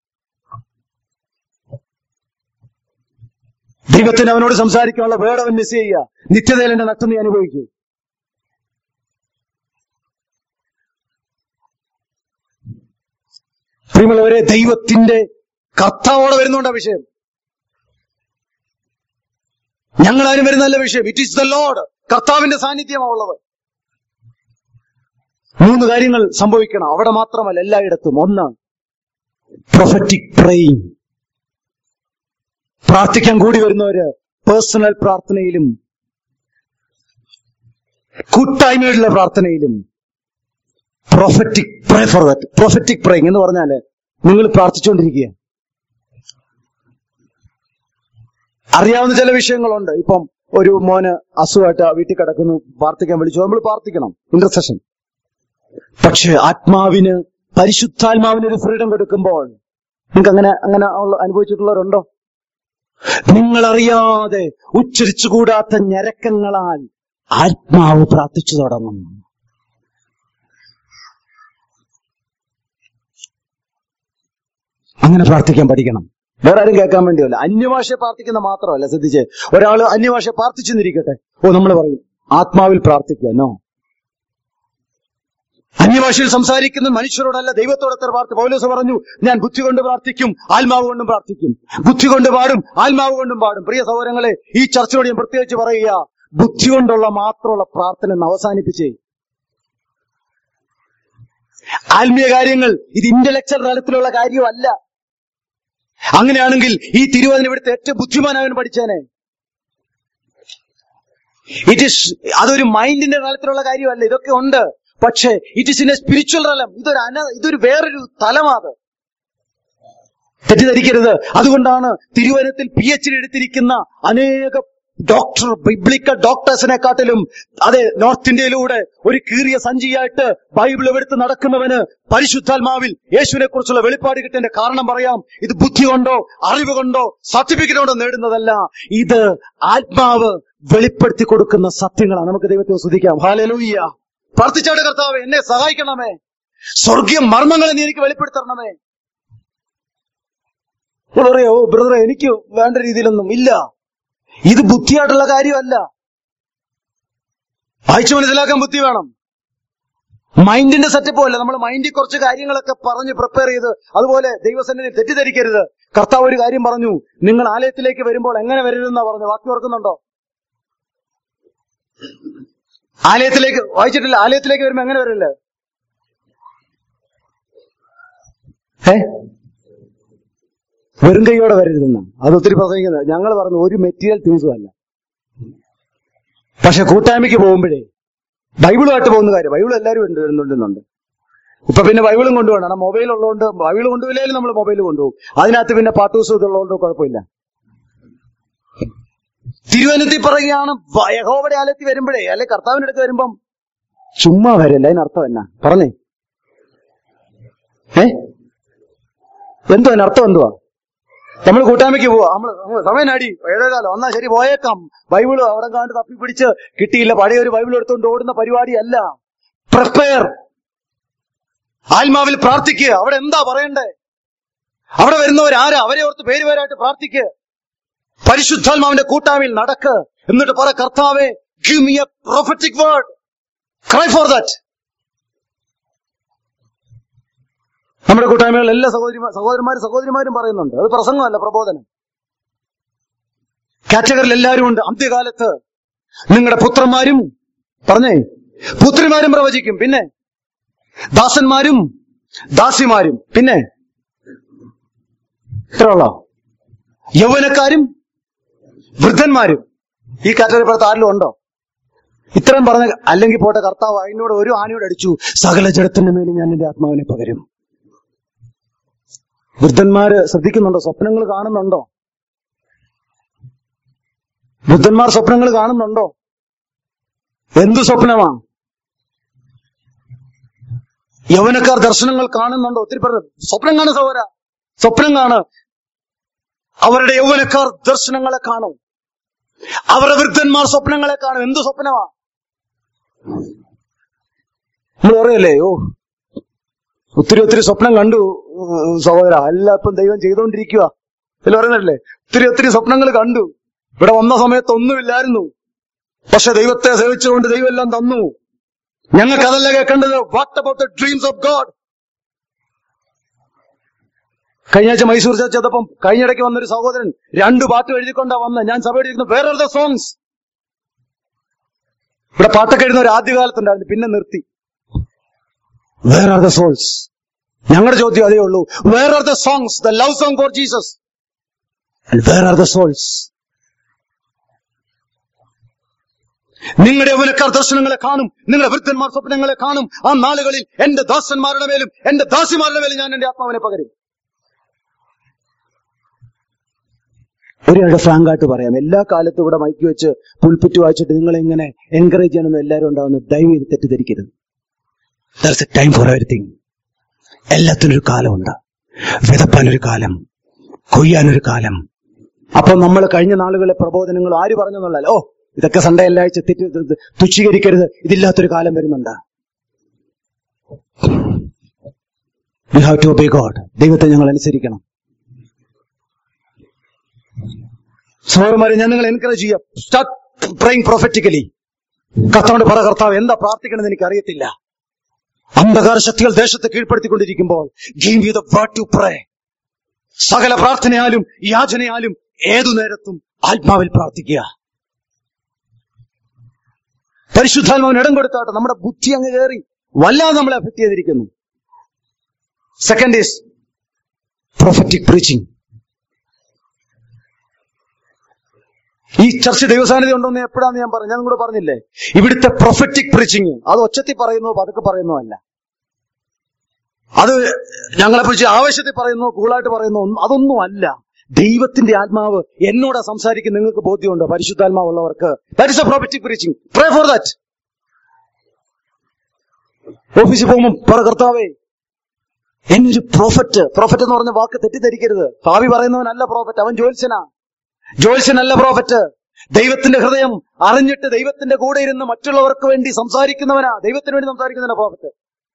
ദൈവത്തിന് അവനോട് സംസാരിക്കാനുള്ള വേർഡ് അവൻ മിസ് ചെയ്യുക നിത്യതയിൽ എന്റെ നഷ്ടം നീ അനുഭവിക്കൂ പ്രിയമുള്ളവരെ ദൈവത്തിന്റെ കർത്താവോടെ വരുന്നുണ്ട് ആ വിഷയം ഞങ്ങൾ ആരും വരുന്നല്ല വിഷയം ഇറ്റ് ഈസ് ദ ലോഡ് കർത്താവിന്റെ സാന്നിധ്യമാണ് ഉള്ളത് മൂന്ന് കാര്യങ്ങൾ സംഭവിക്കണം അവിടെ മാത്രമല്ല എല്ലായിടത്തും ഒന്ന് പ്രൊഫറ്റിക് പ്രേയിങ് പ്രാർത്ഥിക്കാൻ കൂടി വരുന്നവര് പേഴ്സണൽ പ്രാർത്ഥനയിലും കൂട്ടായ്മയുള്ള പ്രാർത്ഥനയിലും prophetic pray for that prophetic praying എന്ന് പറഞ്ഞാല് നിങ്ങൾ പ്രാർത്ഥിച്ചുകൊണ്ടിരിക്കുക അറിയാവുന്ന ചില വിഷയങ്ങളുണ്ട് ഇപ്പം ഒരു മോന് അസുഖമായിട്ട് വീട്ടിൽ കിടക്കുന്നു പ്രാർത്ഥിക്കാൻ വിളിച്ചു നമ്മൾ പ്രാർത്ഥിക്കണം ഇന്റർസെഷൻ പക്ഷെ ആത്മാവിന് പരിശുദ്ധാത്മാവിന് ഒരു ഫ്രീഡം കൊടുക്കുമ്പോൾ നിങ്ങൾക്ക് അങ്ങനെ അങ്ങനെ ഉള്ള- അനുഭവിച്ചിട്ടുള്ളവരുണ്ടോ നിങ്ങൾ അറിയാതെ ഉച്ചരിച്ചുകൂടാത്ത ഞരക്കങ്ങളാൽ ആത്മാവ് പ്രാർത്ഥിച്ചു തുടങ്ങും അങ്ങനെ പ്രാർത്ഥിക്കാൻ പഠിക്കണം വേറെ ആരും കേൾക്കാൻ വേണ്ടിയല്ല അന്യഭാഷ പ്രാർത്ഥിക്കുന്ന മാത്രമല്ല ശ്രദ്ധിച്ച് ഒരാൾ അന്യഭാഷ പ്രാർത്ഥിച്ചെന്നിരിക്കട്ടെ ഓ നമ്മൾ പറയും ആത്മാവിൽ പ്രാർത്ഥിക്കുക നോ അന്യഭാഷയിൽ സംസാരിക്കുന്ന മനുഷ്യരോടല്ല ദൈവത്തോടത്ര പ്രാർത്ഥി പൗലോസ് പറഞ്ഞു ഞാൻ ബുദ്ധി കൊണ്ട് പ്രാർത്ഥിക്കും ആത്മാവ് കൊണ്ടും പ്രാർത്ഥിക്കും ബുദ്ധി കൊണ്ട് പാടും ആത്മാവ് കൊണ്ടും പാടും പ്രിയ സഹോദരങ്ങളെ ഈ ചർച്ചയോട് ഞാൻ പ്രത്യേകിച്ച് പറയുക ബുദ്ധി കൊണ്ടുള്ള മാത്രമുള്ള പ്രാർത്ഥന ഒന്ന് അവസാനിപ്പിച്ചേ ആത്മീയ കാര്യങ്ങൾ ഇത് ഇന്റലക്ച്വൽ തലത്തിലുള്ള കാര്യമല്ല അങ്ങനെയാണെങ്കിൽ ഈ തിരുവതിന് ഇവിടുത്തെ ഏറ്റവും ബുദ്ധിമാനവൻ പഠിച്ചേനെ ഇറ്റ് ഇസ് അതൊരു മൈൻഡിന്റെ തലത്തിലുള്ള കാര്യമല്ല ഇതൊക്കെ ഉണ്ട് പക്ഷേ it is in a spiritual തലം ഇതൊരു അന ഇതൊരു വേറൊരു തലമാത് തെറ്റിദ്ധരിക്കരുത് അതുകൊണ്ടാണ് തിരുവനത്തിൽ പി എച്ച് ഡി എടുത്തിരിക്കുന്ന അനേക ഡോക്ടർ ബിബ്ലിക്കൽ ഡോക്ടേഴ്സിനെക്കാട്ടിലും അതെ നോർത്ത് ഇന്ത്യയിലൂടെ ഒരു കീറിയ സഞ്ചിയായിട്ട് ബൈബിൾ എടുത്ത് നടക്കുന്നവന് പരിശുദ്ധാത്മാവിൽ യേശുവിനെ കുറിച്ചുള്ള വെളിപ്പാട് കിട്ടേണ്ട കാരണം പറയാം ഇത് ബുദ്ധി കൊണ്ടോ അറിവ് കൊണ്ടോ സർട്ടിഫിക്കറ്റ് കൊണ്ടോ നേടുന്നതല്ല ഇത് ആത്മാവ് വെളിപ്പെടുത്തി കൊടുക്കുന്ന സത്യങ്ങളാണ് നമുക്ക് ദൈവത്തെ സ്തുതിക്കാം ഹാലലൂയ്യ പ്രാർത്ഥിച്ചാട് കർത്താവ് എന്നെ സഹായിക്കണമേ സ്വർഗീയ മർമ്മങ്ങളെ നീ എനിക്ക് വെളിപ്പെടുത്തണമേ നിങ്ങൾ പറയോ "ഓ, ബ്രദറെ എനിക്ക് വേണ്ട രീതിയിലൊന്നും ഇല്ല ഇത് ബുദ്ധിയായിട്ടുള്ള കാര്യമല്ല വായിച്ചു മനസ്സിലാക്കാൻ ബുദ്ധി വേണം മൈൻഡിന്റെ സെറ്റപ്പും അല്ല നമ്മൾ മൈൻഡിൽ കുറച്ച് കാര്യങ്ങളൊക്കെ പറഞ്ഞ് പ്രിപ്പയർ ചെയ്ത് അതുപോലെ ദൈവസന്നിധി തെറ്റിദ്ധരിക്കരുത് കർത്താവ് ഒരു കാര്യം പറഞ്ഞു നിങ്ങൾ ആലയത്തിലേക്ക് വരുമ്പോൾ എങ്ങനെ വരരുതെന്നാ പറഞ്ഞു വാക്യം ഓർക്കുന്നുണ്ടോ ആലയത്തിലേക്ക് വായിച്ചിട്ടില്ല ആലയത്തിലേക്ക് വരുമ്പോ എങ്ങനെ വരില്ല ഏ വെറും കൈയോടെ വരരുതെന്ന അത് ഒത്തിരി പ്രസംഗിക്കുന്നത് ഞങ്ങൾ പറഞ്ഞു ഒരു മെറ്റീരിയൽ തിങ്സും അല്ല പക്ഷെ കൂട്ടായ്മയ്ക്ക് പോകുമ്പോഴേ ബൈബിളുമായിട്ട് പോകുന്ന കാര്യം ബൈബിൾ എല്ലാവരും ഉണ്ട് വരുന്നുണ്ടെന്നുണ്ട് ഇപ്പൊ പിന്നെ ബൈബിളും കൊണ്ടുപോകണം മൊബൈൽ ഉള്ളതുകൊണ്ട് ബൈബിൾ കൊണ്ടുപോയില്ലേലും നമ്മൾ മൊബൈൽ കൊണ്ടുപോകും അതിനകത്ത് പിന്നെ പാട്ടൂസും ഇതുള്ളതുകൊണ്ട് കുഴപ്പമില്ല തിരുവനന്തപുരത്തിൽ പറയുകയാണ് വ- യഹോവയുടെ ആലയത്തിൽ വരുമ്പോഴേ അല്ലെ കർത്താവിന്റെ അടുത്ത് വരുമ്പം ചുമ്മാ വരല്ല അതിനർത്ഥം എന്നാ പറഞ്ഞേ ഏ എന്തോ അതിനർത്ഥം എന്തുവാ നമ്മൾ കൂട്ടായ്മയ്ക്ക് പോവാ നമ്മൾ സമയം അടി ഏഴേകാലം എന്നാ ശരി പോയേക്കാം ബൈബിള് അവിടെ കാണ്ട് തപ്പി പിടിച്ച് കിട്ടിയില്ല പഴയ ഒരു ബൈബിൾ എടുത്തുകൊണ്ട് ഓടുന്ന പരിപാടിയല്ല പ്രിപ്പയർ ആത്മാവിൽ പ്രാർത്ഥിക്കുക അവിടെ എന്താ പറയണ്ടേ അവിടെ വരുന്നവർ ആരാ അവരെ ഓർത്ത് പേര് പേരായിട്ട് പ്രാർത്ഥിക്കുക പരിശുദ്ധാത്മാവിന്റെ കൂട്ടായ്മയിൽ നടക്ക് എന്നിട്ട് പറ കർത്താവേ give me a prophetic word cry for that നമ്മുടെ കൂട്ടായ്മകളിൽ എല്ലാ സഹോദരി സഹോദരന്മാരും സഹോദരിമാരും പറയുന്നുണ്ട് അത് പ്രസംഗമല്ല പ്രബോധനം കാറ്റഗറിയിൽ എല്ലാവരും ഉണ്ട് അന്ത്യകാലത്ത് നിങ്ങളുടെ പുത്രന്മാരും പറഞ്ഞേ പുത്രിമാരും പ്രവചിക്കും പിന്നെ ദാസന്മാരും ദാസിമാരും പിന്നെ ഇത്രയുള്ളോ യൗവനക്കാരും വൃദ്ധന്മാരും ഈ കാറ്റഗറി പുറത്ത് ആരിലും ഉണ്ടോ ഇത്രയും പറഞ്ഞ അല്ലെങ്കിൽ പോട്ടെ കർത്താവ് അതിനോട് ഒരു ആനയോട് അടിച്ചു സകല ജഡത്തിന്റെ മേലും ഞാൻ എന്റെ ആത്മാവിനെ പകരും വൃദ്ധന്മാര് ശ്രദ്ധിക്കുന്നുണ്ടോ സ്വപ്നങ്ങൾ കാണുന്നുണ്ടോ വൃദ്ധന്മാർ സ്വപ്നങ്ങൾ കാണുന്നുണ്ടോ എന്തു സ്വപ്നമാ യൗവനക്കാർ ദർശനങ്ങൾ കാണുന്നുണ്ടോ ഒത്തിരി പേർ സ്വപ്നം കാണും സഹോദര സ്വപ്നം കാണ് അവരുടെ യൗവനക്കാർ ദർശനങ്ങളെ കാണും അവരുടെ വൃദ്ധന്മാർ സ്വപ്നങ്ങളെ കാണും എന്തു സ്വപ്നമാ നമ്മൾ പറയല്ലേ ഓ ഒത്തിരി ഒത്തിരി സ്വപ്നം കണ്ടു ഉം, സഹോദര എല്ലാം ഇപ്പം ദൈവം ചെയ്തുകൊണ്ടിരിക്കുക ഇതിൽ പറയുന്നില്ലേ ഒത്തിരി ഒത്തിരി സ്വപ്നങ്ങൾ കണ്ടു ഇവിടെ വന്ന സമയത്ത് ഒന്നുമില്ലായിരുന്നു പക്ഷെ ദൈവത്തെ സേവിച്ചുകൊണ്ട് ദൈവം എല്ലാം തന്നു ഞങ്ങൾക്ക് അതല്ല കേൾക്കേണ്ടത് what about the dreams of God കഴിഞ്ഞ ആഴ്ച മൈസൂർ ചർച്ച ചെയ്തപ്പം കഴിഞ്ഞിടയ്ക്ക് വന്നൊരു സഹോദരൻ രണ്ട് പാട്ട് എഴുതിക്കൊണ്ടാ വന്ന് ഞാൻ സഭയുടെ ഇരിക്കുന്നു വേറെ ആർ ദ സോങ്സ് ഇവിടെ പാട്ടൊക്കെ എഴുതുന്ന ഒരു ആദ്യകാലത്തുണ്ടായിരുന്നു പിന്നെ നിർത്തി വേർ ആർ ദ സോൾസ് ഞങ്ങളുടെ ചോദ്യം അതേ ഉള്ളൂ where are the songs the love song for Jesus where are the souls നിങ്ങളുടെ യൗവനക്കാർ ദർശനങ്ങളെ കാണും നിങ്ങളുടെ വൃദ്ധന്മാർ സ്വപ്നങ്ങളെ കാണും ആ നാളുകളിൽ എന്റെ ദാസന്മാരുടെ മേലും എന്റെ ദാസിമാരുടെ മേലും ഞാൻ എന്റെ ആത്മാവിനെ പകരും ഒരാളുടെ ഫ്രാങ്ക് ആയിട്ട് പറയാം എല്ലാ കാലത്തും ഇവിടെ മൈക്ക് വെച്ച് പുൽപ്പിറ്റ് വായിച്ചിട്ട് നിങ്ങളെ ഇങ്ങനെ എൻകറേജ് ചെയ്യാനൊന്നും എല്ലാവരും ഉണ്ടാവുന്നു ദയവ് ചെയ്ത് തെറ്റിദ്ധരിക്കരുത് ദർസ് എ ടൈം ഫോർ എവരിത്തിങ് എല്ലാത്തിനും ഒരു കാലമുണ്ട് വിതപ്പാനൊരു കാലം കൊയ്യാനൊരു കാലം അപ്പൊ നമ്മൾ കഴിഞ്ഞ നാളുകളിലെ പ്രബോധനങ്ങൾ ആര് പറഞ്ഞെന്നുള്ളല്ലോ ഓ ഇതൊക്കെ സൺഡേ എല്ലാ ആഴ്ച തെറ്റി ഇത് ഇത് തുച്ഛീകരിക്കരുത് ഇതില്ലാത്തൊരു കാലം വരുന്നുണ്ട് we have to obey God ദൈവത്തെ ഞങ്ങൾ അനുസരിക്കണം സഹോദരന്മാരെ ഞാൻ നിങ്ങളെ എൻകറേജ് ചെയ്യാം സ്റ്റാർട്ട് പ്രൈങ് പ്രൊഫറ്റിക്കലി കർത്താവിന്റെ പറ കർത്താവ് എന്താ പ്രാർത്ഥിക്കണമെന്ന് എനിക്ക് അറിയത്തില്ല അന്ധകാര ശക്തികൾ ദേശത്തെ കീഴ്പ്പെടുത്തിക്കൊണ്ടിരിക്കുമ്പോൾ give you the word to pray സകല പ്രാർത്ഥനയാലും യാചനയാലും ഏതു നേരത്തും ആത്മാവിൽ പ്രാർത്ഥിക്കുക പരിശുദ്ധാത്മാവിന് ഇടം കൊടുത്താട്ടെ നമ്മുടെ ബുദ്ധി അങ്ങ് കയറി വല്ലാതെ നമ്മളെ അഫക്ട് ചെയ്തിരിക്കുന്നു സെക്കൻഡ് ഈസ് പ്രൊഫറ്റിക് പ്രീച്ചിങ് ഈ ചർച്ച ദൈവസാന്നിധ്യം ഉണ്ടോന്ന് എപ്പോഴാന്ന് ഞാൻ പറഞ്ഞു ഞാൻ കൂടെ പറഞ്ഞില്ലേ ഇവിടുത്തെ പ്രൊഫറ്റിക് പ്രീച്ചിങ് അത് ഒച്ചത്തിൽ പറയുന്നു പതുക്കെ പറയുന്നതല്ല അത് ഞങ്ങളെ കുറിച്ച് ആവശ്യത്തിൽ പറയുന്നു കൂളായിട്ട് പറയുന്നു ഒന്നും- അതൊന്നും അല്ല ദൈവത്തിന്റെ ആത്മാവ് എന്നോട് സംസാരിക്കുന്ന നിങ്ങൾക്ക് ബോധ്യമുണ്ടോ പരിശുദ്ധാത്മാവുള്ളവർക്ക് that is a prophetic preaching pray for that ഓഫീസിൽ പോകുമ്പോൾ പറ കർത്താവേ എന്നൊരു പ്രോഫറ്റ് പ്രോഫറ്റ് എന്ന് പറഞ്ഞ വാക്ക് തെറ്റിദ്ധരിക്കരുത് ഭാവി പറയുന്നവനല്ല പ്രോഫറ്റ് അവൻ ജ്യോത്സ്യനാ ജ്യോത്സ്യനല്ല പ്രോഫറ്റ് ദൈവത്തിന്റെ ഹൃദയം അറിഞ്ഞിട്ട് ദൈവത്തിന്റെ കൂടെ ഇരുന്ന് മറ്റുള്ളവർക്ക് വേണ്ടി സംസാരിക്കുന്നവനാ ദൈവത്തിന് വേണ്ടി സംസാരിക്കുന്നവനാ പ്രോഫറ്റ്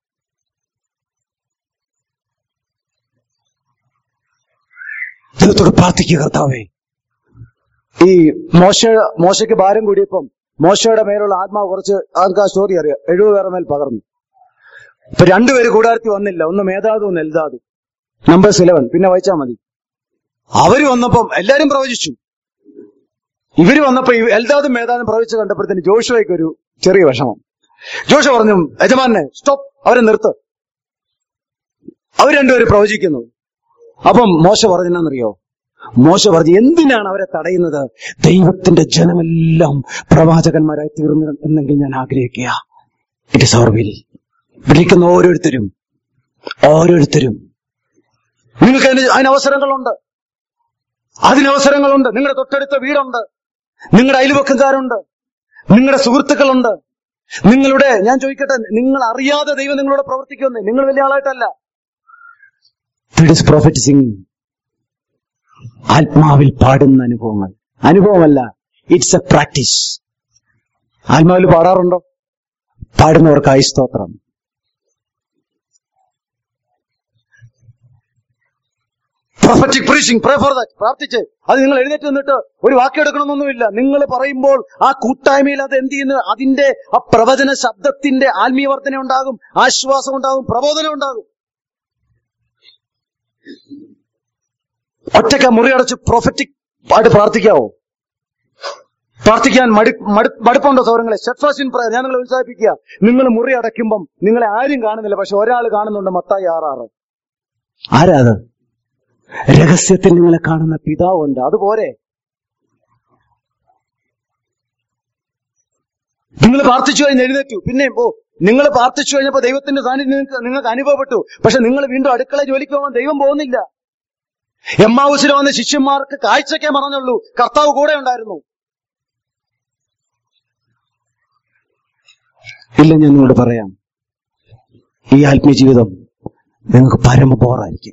ദൈവത്തോട് പ്രാർത്ഥിക്കുക കർത്താവേ ഈ മോശ മോശയ്ക്ക് ഭാരം കൂടിയപ്പം മോശയുടെ മേലുള്ള ആത്മാവ് കുറച്ച് ആൾക്ക് ആ സ്റ്റോറി അറിയാം എഴുപത് പേരുടെ മേൽ പകർന്നു ഇപ്പൊ രണ്ടുപേര് കൂടാരത്തിൽ വന്നില്ല ഒന്ന് മേധാദു ഒന്ന് എൽദാദു നമ്പേഴ്സ് ഇലവൻ പിന്നെ വായിച്ചാൽ മതി അവര് വന്നപ്പം എല്ലാരും പ്രവചിച്ചു ഇവര് വന്നപ്പോ ഈ എൽദാദും മേധാദും പ്രവചിച്ച് കണ്ടപ്പോഴത്തേന് ജോഷുവയ്ക്ക് ഒരു ചെറിയ വിഷമം ജോഷ പറഞ്ഞു യജമാനെ സ്റ്റോപ്പ് അവരെ നിർത്ത് അവർ രണ്ടുപേരും പ്രവചിക്കുന്നു അപ്പം മോശ പറഞ്ഞെന്നറിയോ മോശ പറഞ്ഞു എന്തിനാണ് അവരെ തടയുന്നത് ദൈവത്തിന്റെ ജനമെല്ലാം പ്രവാചകന്മാരായി തീർന്നു എന്നെങ്കിൽ ഞാൻ ആഗ്രഹിക്കുക ഇറ്റ് ഇസ് അവർ വിൽ വിളിക്കുന്ന ഓരോരുത്തരും ഓരോരുത്തരും നിങ്ങൾക്ക് അതിന് അതിന് അവസരങ്ങളുണ്ട് അതിനവസരങ്ങളുണ്ട് നിങ്ങളുടെ തൊട്ടടുത്ത വീടുണ്ട് നിങ്ങളുടെ അയൽവക്കക്കാരുണ്ട് നിങ്ങളുടെ സുഹൃത്തുക്കളുണ്ട് നിങ്ങളുടെ ഞാൻ ചോദിക്കട്ടെ നിങ്ങൾ അറിയാതെ ദൈവം നിങ്ങളോട് പ്രവർത്തിക്കുമെന്ന് നിങ്ങൾ വലിയ ആളായിട്ടല്ല ഇറ്റ് ഇസ് പ്രോഫിറ്റ് സിംഗിങ് ആത്മാവിൽ പാടുന്ന അനുഭവങ്ങൾ അനുഭവമല്ല ഇറ്റ്സ് എ പ്രാക്ടീസ് ആത്മാവിൽ പാടാറുണ്ടോ പാടുന്നവർക്കായി സ്തോത്രം prophetic preaching pray for that പ്രാർത്ഥിച്ച് അത് നിങ്ങൾ എഴുന്നേറ്റ് നിന്നിട്ട് ഒരു വാക്കെടുക്കണമെന്നൊന്നുമില്ല നിങ്ങൾ പറയുമ്പോൾ ആ കൂട്ടായ്മയിൽ അത് എന്ത് ചെയ്യുന്നു അതിന്റെ ആ പ്രവചന ശബ്ദത്തിന്റെ ആത്മീയ വർധന ഉണ്ടാകും ആശ്വാസം ഉണ്ടാകും പ്രബോധനം ഉണ്ടാകും ഒറ്റയ്ക്ക് മുറിയടച്ച് പ്രൊഫറ്റിക് ആയിട്ട് പ്രാർത്ഥിക്കാവോ പ്രാർത്ഥിക്കാൻ മടി മടു- മടുപ്പുണ്ടോ സൗരങ്ങളെ ഷെഫാസിൻ ഞാൻ നിങ്ങളെ ഉത്സാഹിപ്പിക്കുക നിങ്ങൾ മുറി അടയ്ക്കുമ്പം നിങ്ങളെ ആരും കാണുന്നില്ല പക്ഷെ ഒരാൾ കാണുന്നുണ്ട് മത്തായി ആറാറ് ആരാ അത് രഹസ്യത്തിൽ നിങ്ങളെ കാണുന്ന പിതാവുണ്ട് അതുപോരെ നിങ്ങൾ പ്രാർത്ഥിച്ചു കഴിഞ്ഞ് എഴുന്നേറ്റു പിന്നെ ഓ നിങ്ങൾ പ്രാർത്ഥിച്ചു കഴിഞ്ഞപ്പോ ദൈവത്തിന്റെ സാന്നിധ്യം നിങ്ങൾക്ക് നിങ്ങൾക്ക് അനുഭവപ്പെട്ടു പക്ഷെ നിങ്ങൾ വീണ്ടും അടുക്കള ജോലിക്ക് പോകാൻ ദൈവം പോകുന്നില്ല എമ്മാവൂസിൽ വന്ന ശിഷ്യന്മാർക്ക് കാഴ്ചക്കേ മറന്നുള്ളൂ കർത്താവ് കൂടെ ഉണ്ടായിരുന്നു ഇല്ല ഞാൻ നിങ്ങളോട് പറയാം ഈ ആത്മീയ ജീവിതം നിങ്ങൾക്ക് പരമ ബോറായിരിക്കും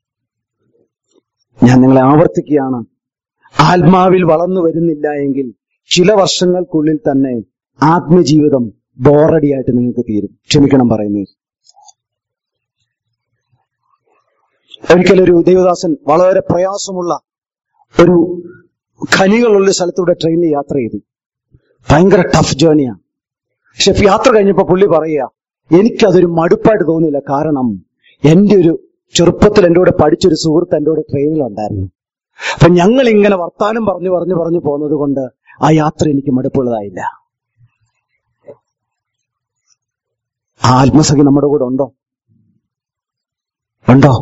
ഞാൻ നിങ്ങളെ ആവർത്തിക്കുകയാണ് ആത്മാവിൽ വളർന്നു വരുന്നില്ല എങ്കിൽ ചില വർഷങ്ങൾക്കുള്ളിൽ തന്നെ ആത്മജീവിതം ബോറടിയായിട്ട് നിങ്ങൾക്ക് തീരും ക്ഷമിക്കണം പറയുന്നത് ഒരിക്കലൊരു ദേവദാസൻ വളരെ പ്രയാസമുള്ള ഒരു ഖനികളുള്ള സ്ഥലത്തൂടെ ട്രെയിനിൽ യാത്ര ചെയ്തു ഭയങ്കര ടഫ് ജേണിയാ പക്ഷെ യാത്ര കഴിഞ്ഞപ്പോ പുള്ളി പറയുക എനിക്കതൊരു മടുപ്പായിട്ട് തോന്നിയില്ല കാരണം എന്റെ ഒരു ചെറുപ്പത്തിൽ എന്റെ കൂടെ പഠിച്ചൊരു സുഹൃത്ത് എന്റെ കൂടെ ട്രെയിനിലുണ്ടായിരുന്നു അപ്പൊ ഞങ്ങൾ ഇങ്ങനെ വർത്താനം പറഞ്ഞു പറഞ്ഞു പറഞ്ഞു പോകുന്നത് കൊണ്ട് ആ യാത്ര എനിക്ക് മടുപ്പുള്ളതായില്ല ആ ആത്മസഖി നമ്മുടെ കൂടെ ഉണ്ടോ ഉണ്ടോ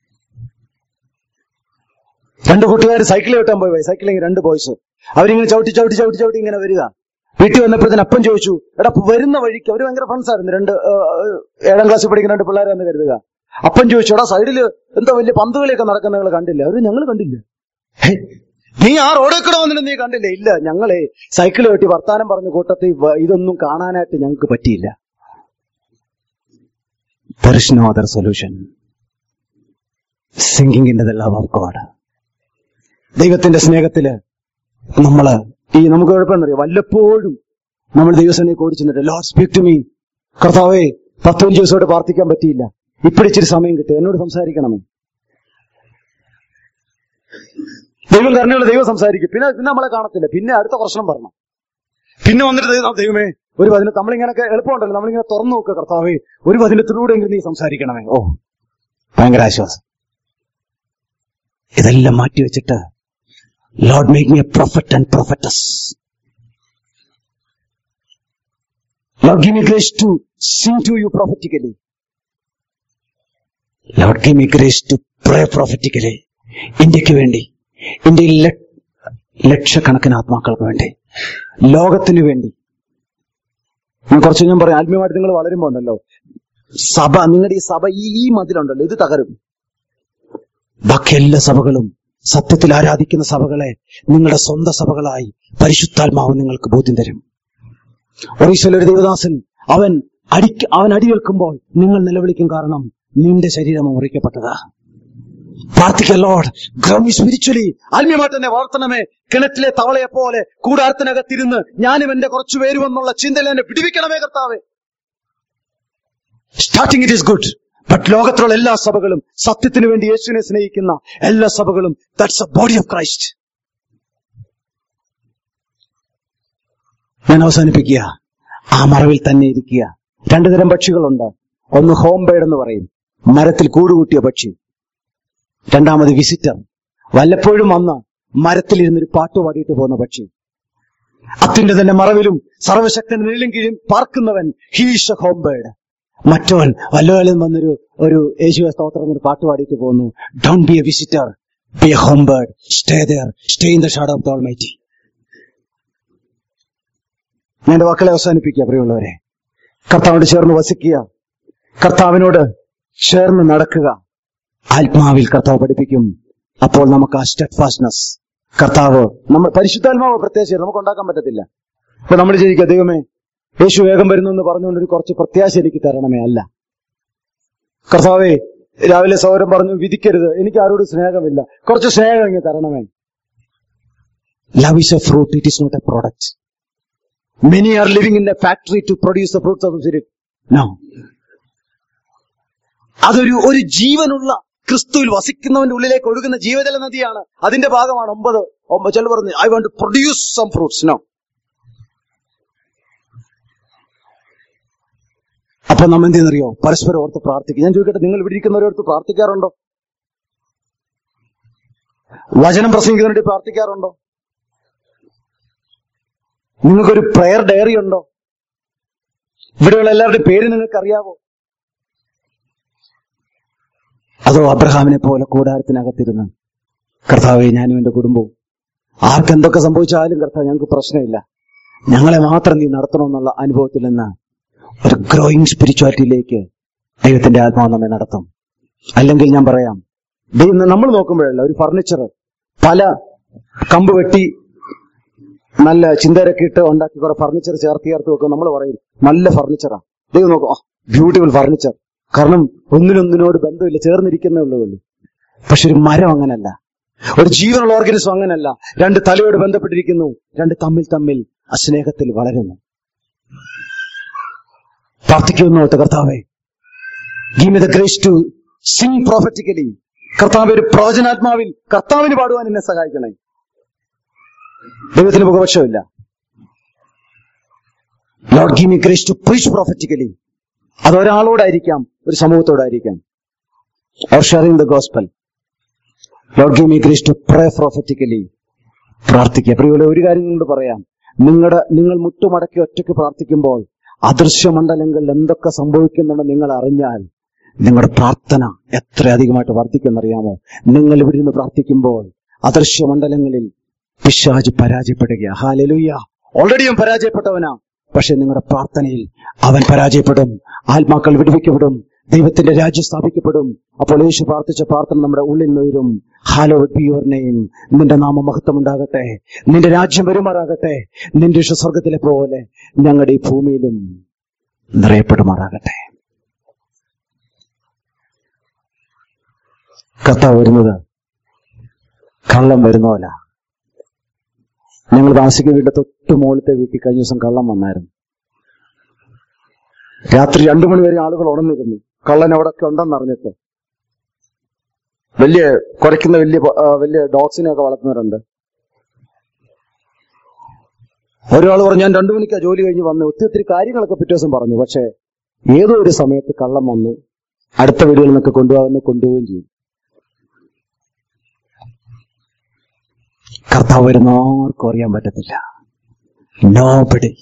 രണ്ട് കൂട്ടുകാർ സൈക്കിൾ വെട്ടാൻ പോയി സൈക്കിളിങ് രണ്ട് ബോയ്സ് അവരിങ്ങനെ ചവിട്ടി ചവിട്ടി ചവിട്ടി ചവിട്ടി ഇങ്ങനെ വരിക വീട്ടിൽ വന്നപ്പോഴത്തേന് അപ്പം ചോദിച്ചു എടാ വരുന്ന വഴിക്ക് അവര് ഭയങ്കര ഫ്രണ്ട്സ് ആയിരുന്നു രണ്ട് ആ, ആ, ഏഴാം ക്ലാസ്സിൽ പഠിക്കുന്ന രണ്ട് പിള്ളേരെന്ന് കരുതുക അപ്പം ചോദിച്ചു എടാ സൈഡില് എന്തോ വലിയ പന്തുകളിയൊക്കെ നടക്കുന്ന നിങ്ങൾ കണ്ടില്ല അവര് ഞങ്ങൾ കണ്ടില്ല ഹേ, നീ ആ റോഡിൽ കൂടെ വന്നിട്ട് നീ കണ്ടില്ലേ ഇല്ല ഞങ്ങളെ സൈക്കിൾ വെട്ടി വർത്താനം പറഞ്ഞ കൂട്ടത്തിൽ വ- ഇതൊന്നും കാണാനായിട്ട് ഞങ്ങൾക്ക് പറ്റിയില്ല There is no other solution. Sinking into the love of God. ദൈവത്തിന്റെ സ്നേഹത്തില് നമ്മള് ഈ നമുക്ക് കുഴപ്പമെന്നറിയോ വല്ലപ്പോഴും നമ്മൾ ദൈവസേനയെ കൂടി ചെന്നിട്ട് ലോഡ് സ്പീക്ക് ടു മീ കർത്താവേ പത്തൊഞ്ച് ദിവസമായിട്ട് പ്രാർത്ഥിക്കാൻ പറ്റിയില്ല ഇപ്പിടിച്ചിരി സമയം കിട്ടും എന്നോട് സംസാരിക്കണമേ ദൈവം കരുണയുള്ള ദൈവം സംസാരിക്കും പിന്നെ പിന്നെ നമ്മളെ കാണത്തില്ല പിന്നെ അടുത്ത പ്രശ്നം പറഞ്ഞു പിന്നെ വന്നിട്ട് ദൈവം- ദൈവമേ ഒരു വചനം നമ്മളിങ്ങനൊക്കെ എളുപ്പമുണ്ടല്ലോ നമ്മളിങ്ങനെ തുറന്നു നോക്കുക കർത്താവേ ഒരു വചനത്തിലൂടെ എങ്കിലും നീ സംസാരിക്കണമേ ഓ ഭയങ്കര ആശ്വാസം ഇതെല്ലാം മാറ്റി വെച്ചിട്ട് Lord make me a prophet and prophetess Lord give me grace to sing to you prophetically Lord give me grace to pray prophetically ഇന്ത്യക്ക് വേണ്ടി ഇന്ത്യയിൽ ല- ലക്ഷക്കണക്കിന് ആത്മാക്കൾക്ക് വേണ്ടി ലോകത്തിന് വേണ്ടി ഞാൻ കുറച്ച് ഞാൻ പറയാം ആത്മീയമായിട്ട് നിങ്ങൾ വളരുമ്പോ ഉണ്ടല്ലോ സഭ നിങ്ങളുടെ ഈ സഭ ഈ ഈ മതിലുണ്ടല്ലോ ഇത് തകരും ബാക്കി എല്ലാ സഭകളും സത്യത്തിൽ ആരാധിക്കുന്ന സഭകളെ നിങ്ങളുടെ സ്വന്തം സഭകളായി പരിശുദ്ധാത്മാവ് നിങ്ങൾക്ക് ബോധ്യം തരും ഒറീസയിൽ ഒരു ദേവദാസൻ അവൻ അടി അവൻ അടിവെൽക്കുമ്പോൾ നിങ്ങൾ നിലവിളിക്കും കാരണം നിന്റെ ശരീരം മുറിക്കപ്പെട്ടതാ പ്രാർത്ഥിക്ക ലോഡ് ഗ്രൗണ്ട് സ്പിരിച്വലി ആത്മീയമായിട്ട് തന്നെ വളർത്തണമേ കിണറ്റിലെ തവളയെ പോലെ കൂടാരത്തിനകത്തിരുന്ന് ഞാനും എന്റെ കുറച്ചു പേരുമെന്നുള്ള ചിന്തയിൽ എന്നെ പിടിവിക്കണമേ കർത്താവേ starting it is good but ലോകത്തിലുള്ള എല്ലാ സഭകളും സത്യത്തിന് വേണ്ടി യേശുവിനെ സ്നേഹിക്കുന്ന എല്ലാ സഭകളും that's a body of Christ ഞാൻ അവസാനിപ്പിക്കുക ആ മറവിൽ തന്നെ ഇരിക്കുക രണ്ടു തരം പക്ഷികളുണ്ട് ഒന്ന് ഹോം ബേഡ് എന്ന് പറയും മരത്തിൽ കൂടുകൂട്ടിയ പക്ഷി രണ്ടാമത് വിസിറ്റർ വല്ലപ്പോഴും വന്ന് മരത്തിലിരുന്നൊരു പാട്ട് പാടിയിട്ട് പോകുന്ന പക്ഷി അത്തിന്റെ തന്നെ മറവിലും സർവശക്തൻ നിഴലും കീഴും പാർക്കുന്നവൻ ഹീഷ ഹോം ബേഡ് മറ്റവൻ വല്ലവലും വന്നൊരു ഒരു യേശുവ സ്തോത്രം ഒരു പാട്ട് പാടിയിട്ട് പോകുന്നു don't be a visitor be a home bird stay there stay in the shade of the almighty ഞാൻ എന്റെ വാക്കുകളെ അവസാനിപ്പിക്കുക പ്രിയമുള്ളവരെ കർത്താവിനോട് ചേർന്ന് വസിക്കുക കർത്താവിനോട് ചേർന്ന് നടക്കുക ആത്മാവിൽ കർത്താവ് പഠിപ്പിക്കും അപ്പോൾ നമുക്ക് ആ സ്റ്റെഡ് ഫാസ്റ്റ്നസ് കർത്താവ് നമ്മൾ പരിശുദ്ധാത്മാവ് പ്രത്യാശ നമുക്ക് ഉണ്ടാക്കാൻ പറ്റത്തില്ല ഇപ്പൊ നമ്മൾ ചിരിക്കുക ദൈവമേ യേശു വേഗം വരുന്നു എന്ന് പറഞ്ഞുകൊണ്ട് ഒരു കുറച്ച് പ്രത്യാശ എനിക്ക് തരണമേ അല്ല കർത്താവേ രാവിലെ സൗരം പറഞ്ഞു വിധിക്കരുത് എനിക്ക് ആരോടും സ്നേഹമില്ല കുറച്ച് സ്നേഹം ഇങ്ങനെ തരണമേ love is a fruit it is not a product many are living in a factory to produce the fruits of spirit no അതൊരു ഒരു ജീവനുള്ള ക്രിസ്തുവിൽ വസിക്കുന്നവന്റെ ഉള്ളിലേക്ക് ഒഴുകുന്ന ജീവജല നദിയാണ് അതിന്റെ ഭാഗമാണ് ഒമ്പത് ഒമ്പത് ചില പറഞ്ഞു I want to produce some fruits no അപ്പൊ നമ്മ എന്ത് ചെയ്യുന്നറിയോ പരസ്പരം ഓർത്ത് പ്രാർത്ഥിക്കും ഞാൻ ചോദിക്കട്ടെ നിങ്ങൾ ഇവിടെ ഇരിക്കുന്നവരോർത്ത് പ്രാർത്ഥിക്കാറുണ്ടോ വചനം പ്രസംഗിക്കുന്നതിന് വേണ്ടി പ്രാർത്ഥിക്കാറുണ്ടോ നിങ്ങൾക്കൊരു പ്രയർ ഡയറി ഉണ്ടോ ഇവിടെയുള്ള എല്ലാവരുടെയും പേര് നിങ്ങൾക്ക് അറിയാവോ അതോ അബ്രഹാമിനെ പോലെ കൂടാരത്തിനകത്തിരുന്ന് കർത്താവെ ഞാനും എന്റെ കുടുംബവും ആർക്കെന്തൊക്കെ സംഭവിച്ചാലും കർത്താവ് ഞങ്ങൾക്ക് പ്രശ്നമില്ല ഞങ്ങളെ മാത്രം നീ നടത്തണമെന്നുള്ള അനുഭവത്തിൽ നിന്ന് ഒരു ഗ്രോയിങ് സ്പിരിച്വാലിറ്റിയിലേക്ക് ദൈവത്തിന്റെ ആത്മാവ് നമ്മെ നടത്തും അല്ലെങ്കിൽ ഞാൻ പറയാം ദൈവം നമ്മൾ നോക്കുമ്പോഴല്ല ഒരു ഫർണിച്ചർ പല കമ്പ് വെട്ടി നല്ല ചിന്തരൊക്കെ ഇട്ട് ഉണ്ടാക്കി കുറെ ഫർണിച്ചർ ചേർത്ത് ചേർത്ത് വെക്കും നമ്മൾ പറയും നല്ല ഫർണിച്ചറാ ദൈവം നോക്കും ബ്യൂട്ടിഫുൾ ഫർണിച്ചർ കാരണം ഒന്നിനൊന്നിനോട് ബന്ധമില്ല ചേർന്നിരിക്കുന്നേ ഉള്ളൂ പക്ഷെ ഒരു മരം അങ്ങനല്ല ഒരു ജീവനുള്ള ഓർഗനിസം അങ്ങനല്ല രണ്ട് തലയോട് ബന്ധപ്പെട്ടിരിക്കുന്നു രണ്ട് തമ്മിൽ തമ്മിൽ ആ സ്നേഹത്തിൽ വളരുന്നു പ്രാർത്ഥിക്കുന്നു കർത്താവെ give the grace to sing prophetically കർത്താവ് ഒരു പ്രവചനാത്മാവിൽ കർത്താവിന് പാടുവാൻ എന്നെ സഹായിക്കണേ ദൈവത്തിന് മുഖപക്ഷമില്ല Lord give me grace to preach prophetically അത് ഒരാളോടായിരിക്കാം ഒരു സമൂഹത്തോടായിരിക്കാം or sharing the gospel Lord give me grace to pray prophetically പ്രാർത്ഥിക്കുക പ്രിയമുള്ള ഒരു കാര്യം കൊണ്ട് പറയാം നിങ്ങളുടെ നിങ്ങൾ മുട്ടുമടക്കി ഒറ്റയ്ക്ക് പ്രാർത്ഥിക്കുമ്പോൾ അദൃശ്യമണ്ഡലങ്ങളിൽ എന്തൊക്കെ സംഭവിക്കുന്നുണ്ട് നിങ്ങൾ അറിഞ്ഞാൽ നിങ്ങളുടെ പ്രാർത്ഥന എത്ര അധികമായിട്ട് വർദ്ധിക്കുമെന്നറിയാമോ നിങ്ങൾ ഇവിടെ നിന്ന് പ്രാർത്ഥിക്കുമ്പോൾ അദൃശ്യമണ്ഡലങ്ങളിൽ പിശാജ് പരാജയപ്പെടുക ഹാലലുയ്യ ഓൾറെഡി അവൻ പരാജയപ്പെട്ടവനാ പക്ഷെ നിങ്ങളുടെ പ്രാർത്ഥനയിൽ അവൻ പരാജയപ്പെടും ആത്മാക്കൾ വിടുവിക്കപ്പെടും ദൈവത്തിന്റെ രാജ്യം സ്ഥാപിക്കപ്പെടും അപ്പോൾ യേശു പ്രാർത്ഥിച്ച പ്രാർത്ഥന നമ്മുടെ ഉള്ളിൽ നിന്നും ഹാലോ ബി യുവർ നെയിം നിന്റെ നാമ മഹത്വം ഉണ്ടാകട്ടെ നിന്റെ രാജ്യം വരുമാറാകട്ടെ നിന്റെ ഇഷ്ട സ്വർഗത്തിലെ പോലെ ഞങ്ങളുടെ ഈ ഭൂമിയിലും നിറയപ്പെടുമാറാകട്ടെ കർത്താവ് വരുന്നത് കള്ളം വരുന്ന പോലെ ഞങ്ങൾ താമസിക്കുന്ന വീടിന്റെ തൊട്ട് മുകളിലത്തെ വീട്ടിൽ കഴിഞ്ഞ ദിവസം കള്ളം വന്നായിരുന്നു രാത്രി രണ്ടു മണി വരെ ആളുകൾ ഉണർന്നിരുന്നു കള്ളൻ അവിടെയൊക്കെ ഉണ്ടെന്ന് അറിഞ്ഞിട്ട് വലിയ കുറയ്ക്കുന്ന വലിയ പ- ആ, വലിയ ഡോഗ്സിനെ ഒക്കെ വളർത്തുന്നവരുണ്ട് ഒരാൾ പറഞ്ഞു ഞാൻ രണ്ടു മണിക്കാ ജോലി കഴിഞ്ഞ് വന്ന് ഒത്തിരി ഒത്തിരി കാര്യങ്ങളൊക്കെ പിറ്റേ ദിവസം പറഞ്ഞു പക്ഷെ ഏതോ ഒരു സമയത്ത് കള്ളം വന്നു അടുത്ത വീടുകളിൽ നിന്നൊക്കെ കൊണ്ടുപോകുന്ന കൊണ്ടുപോവുകയും ചെയ്യും കർത്താവ് വരുന്ന ആർക്കും അറിയാൻ പറ്റത്തില്ല nobody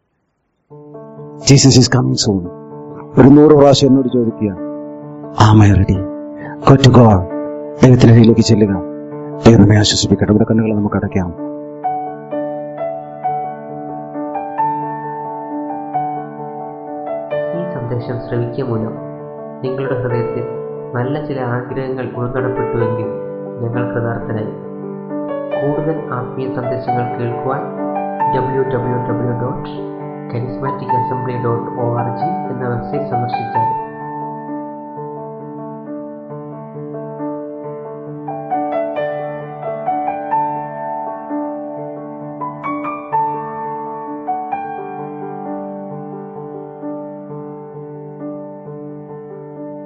Jesus is coming soon ഒരു നൂറ് പ്രാവശ്യം എന്നോട് ചോദിക്കുക ആമ റെഡി ഗോ ടു ഗോഡ് ദൈവത്തിന്റെ കയ്യിലേക്ക് ചെല്ലുക ദൈവം നമ്മെ ആശ്വസിപ്പിക്കട്ടെ ഇവിടെ കണ്ണുകൾ നമുക്ക് അടയ്ക്കാം ഈ സന്ദേശം ശ്രവിക്കുക മൂലം നിങ്ങളുടെ ഹൃദയത്തിൽ നല്ല ചില ആഗ്രഹങ്ങൾ ഉൾനടപ്പെട്ടുവെങ്കിൽ ഞങ്ങൾ കൃതാർത്ഥനായി കൂടുതൽ ആത്മീയ സന്ദേശങ്ങൾ കേൾക്കുവാൻ W W W dot charismatic assembly dot O R G എന്ന വെബ്സൈറ്റ് സന്ദർശിച്ചാൽ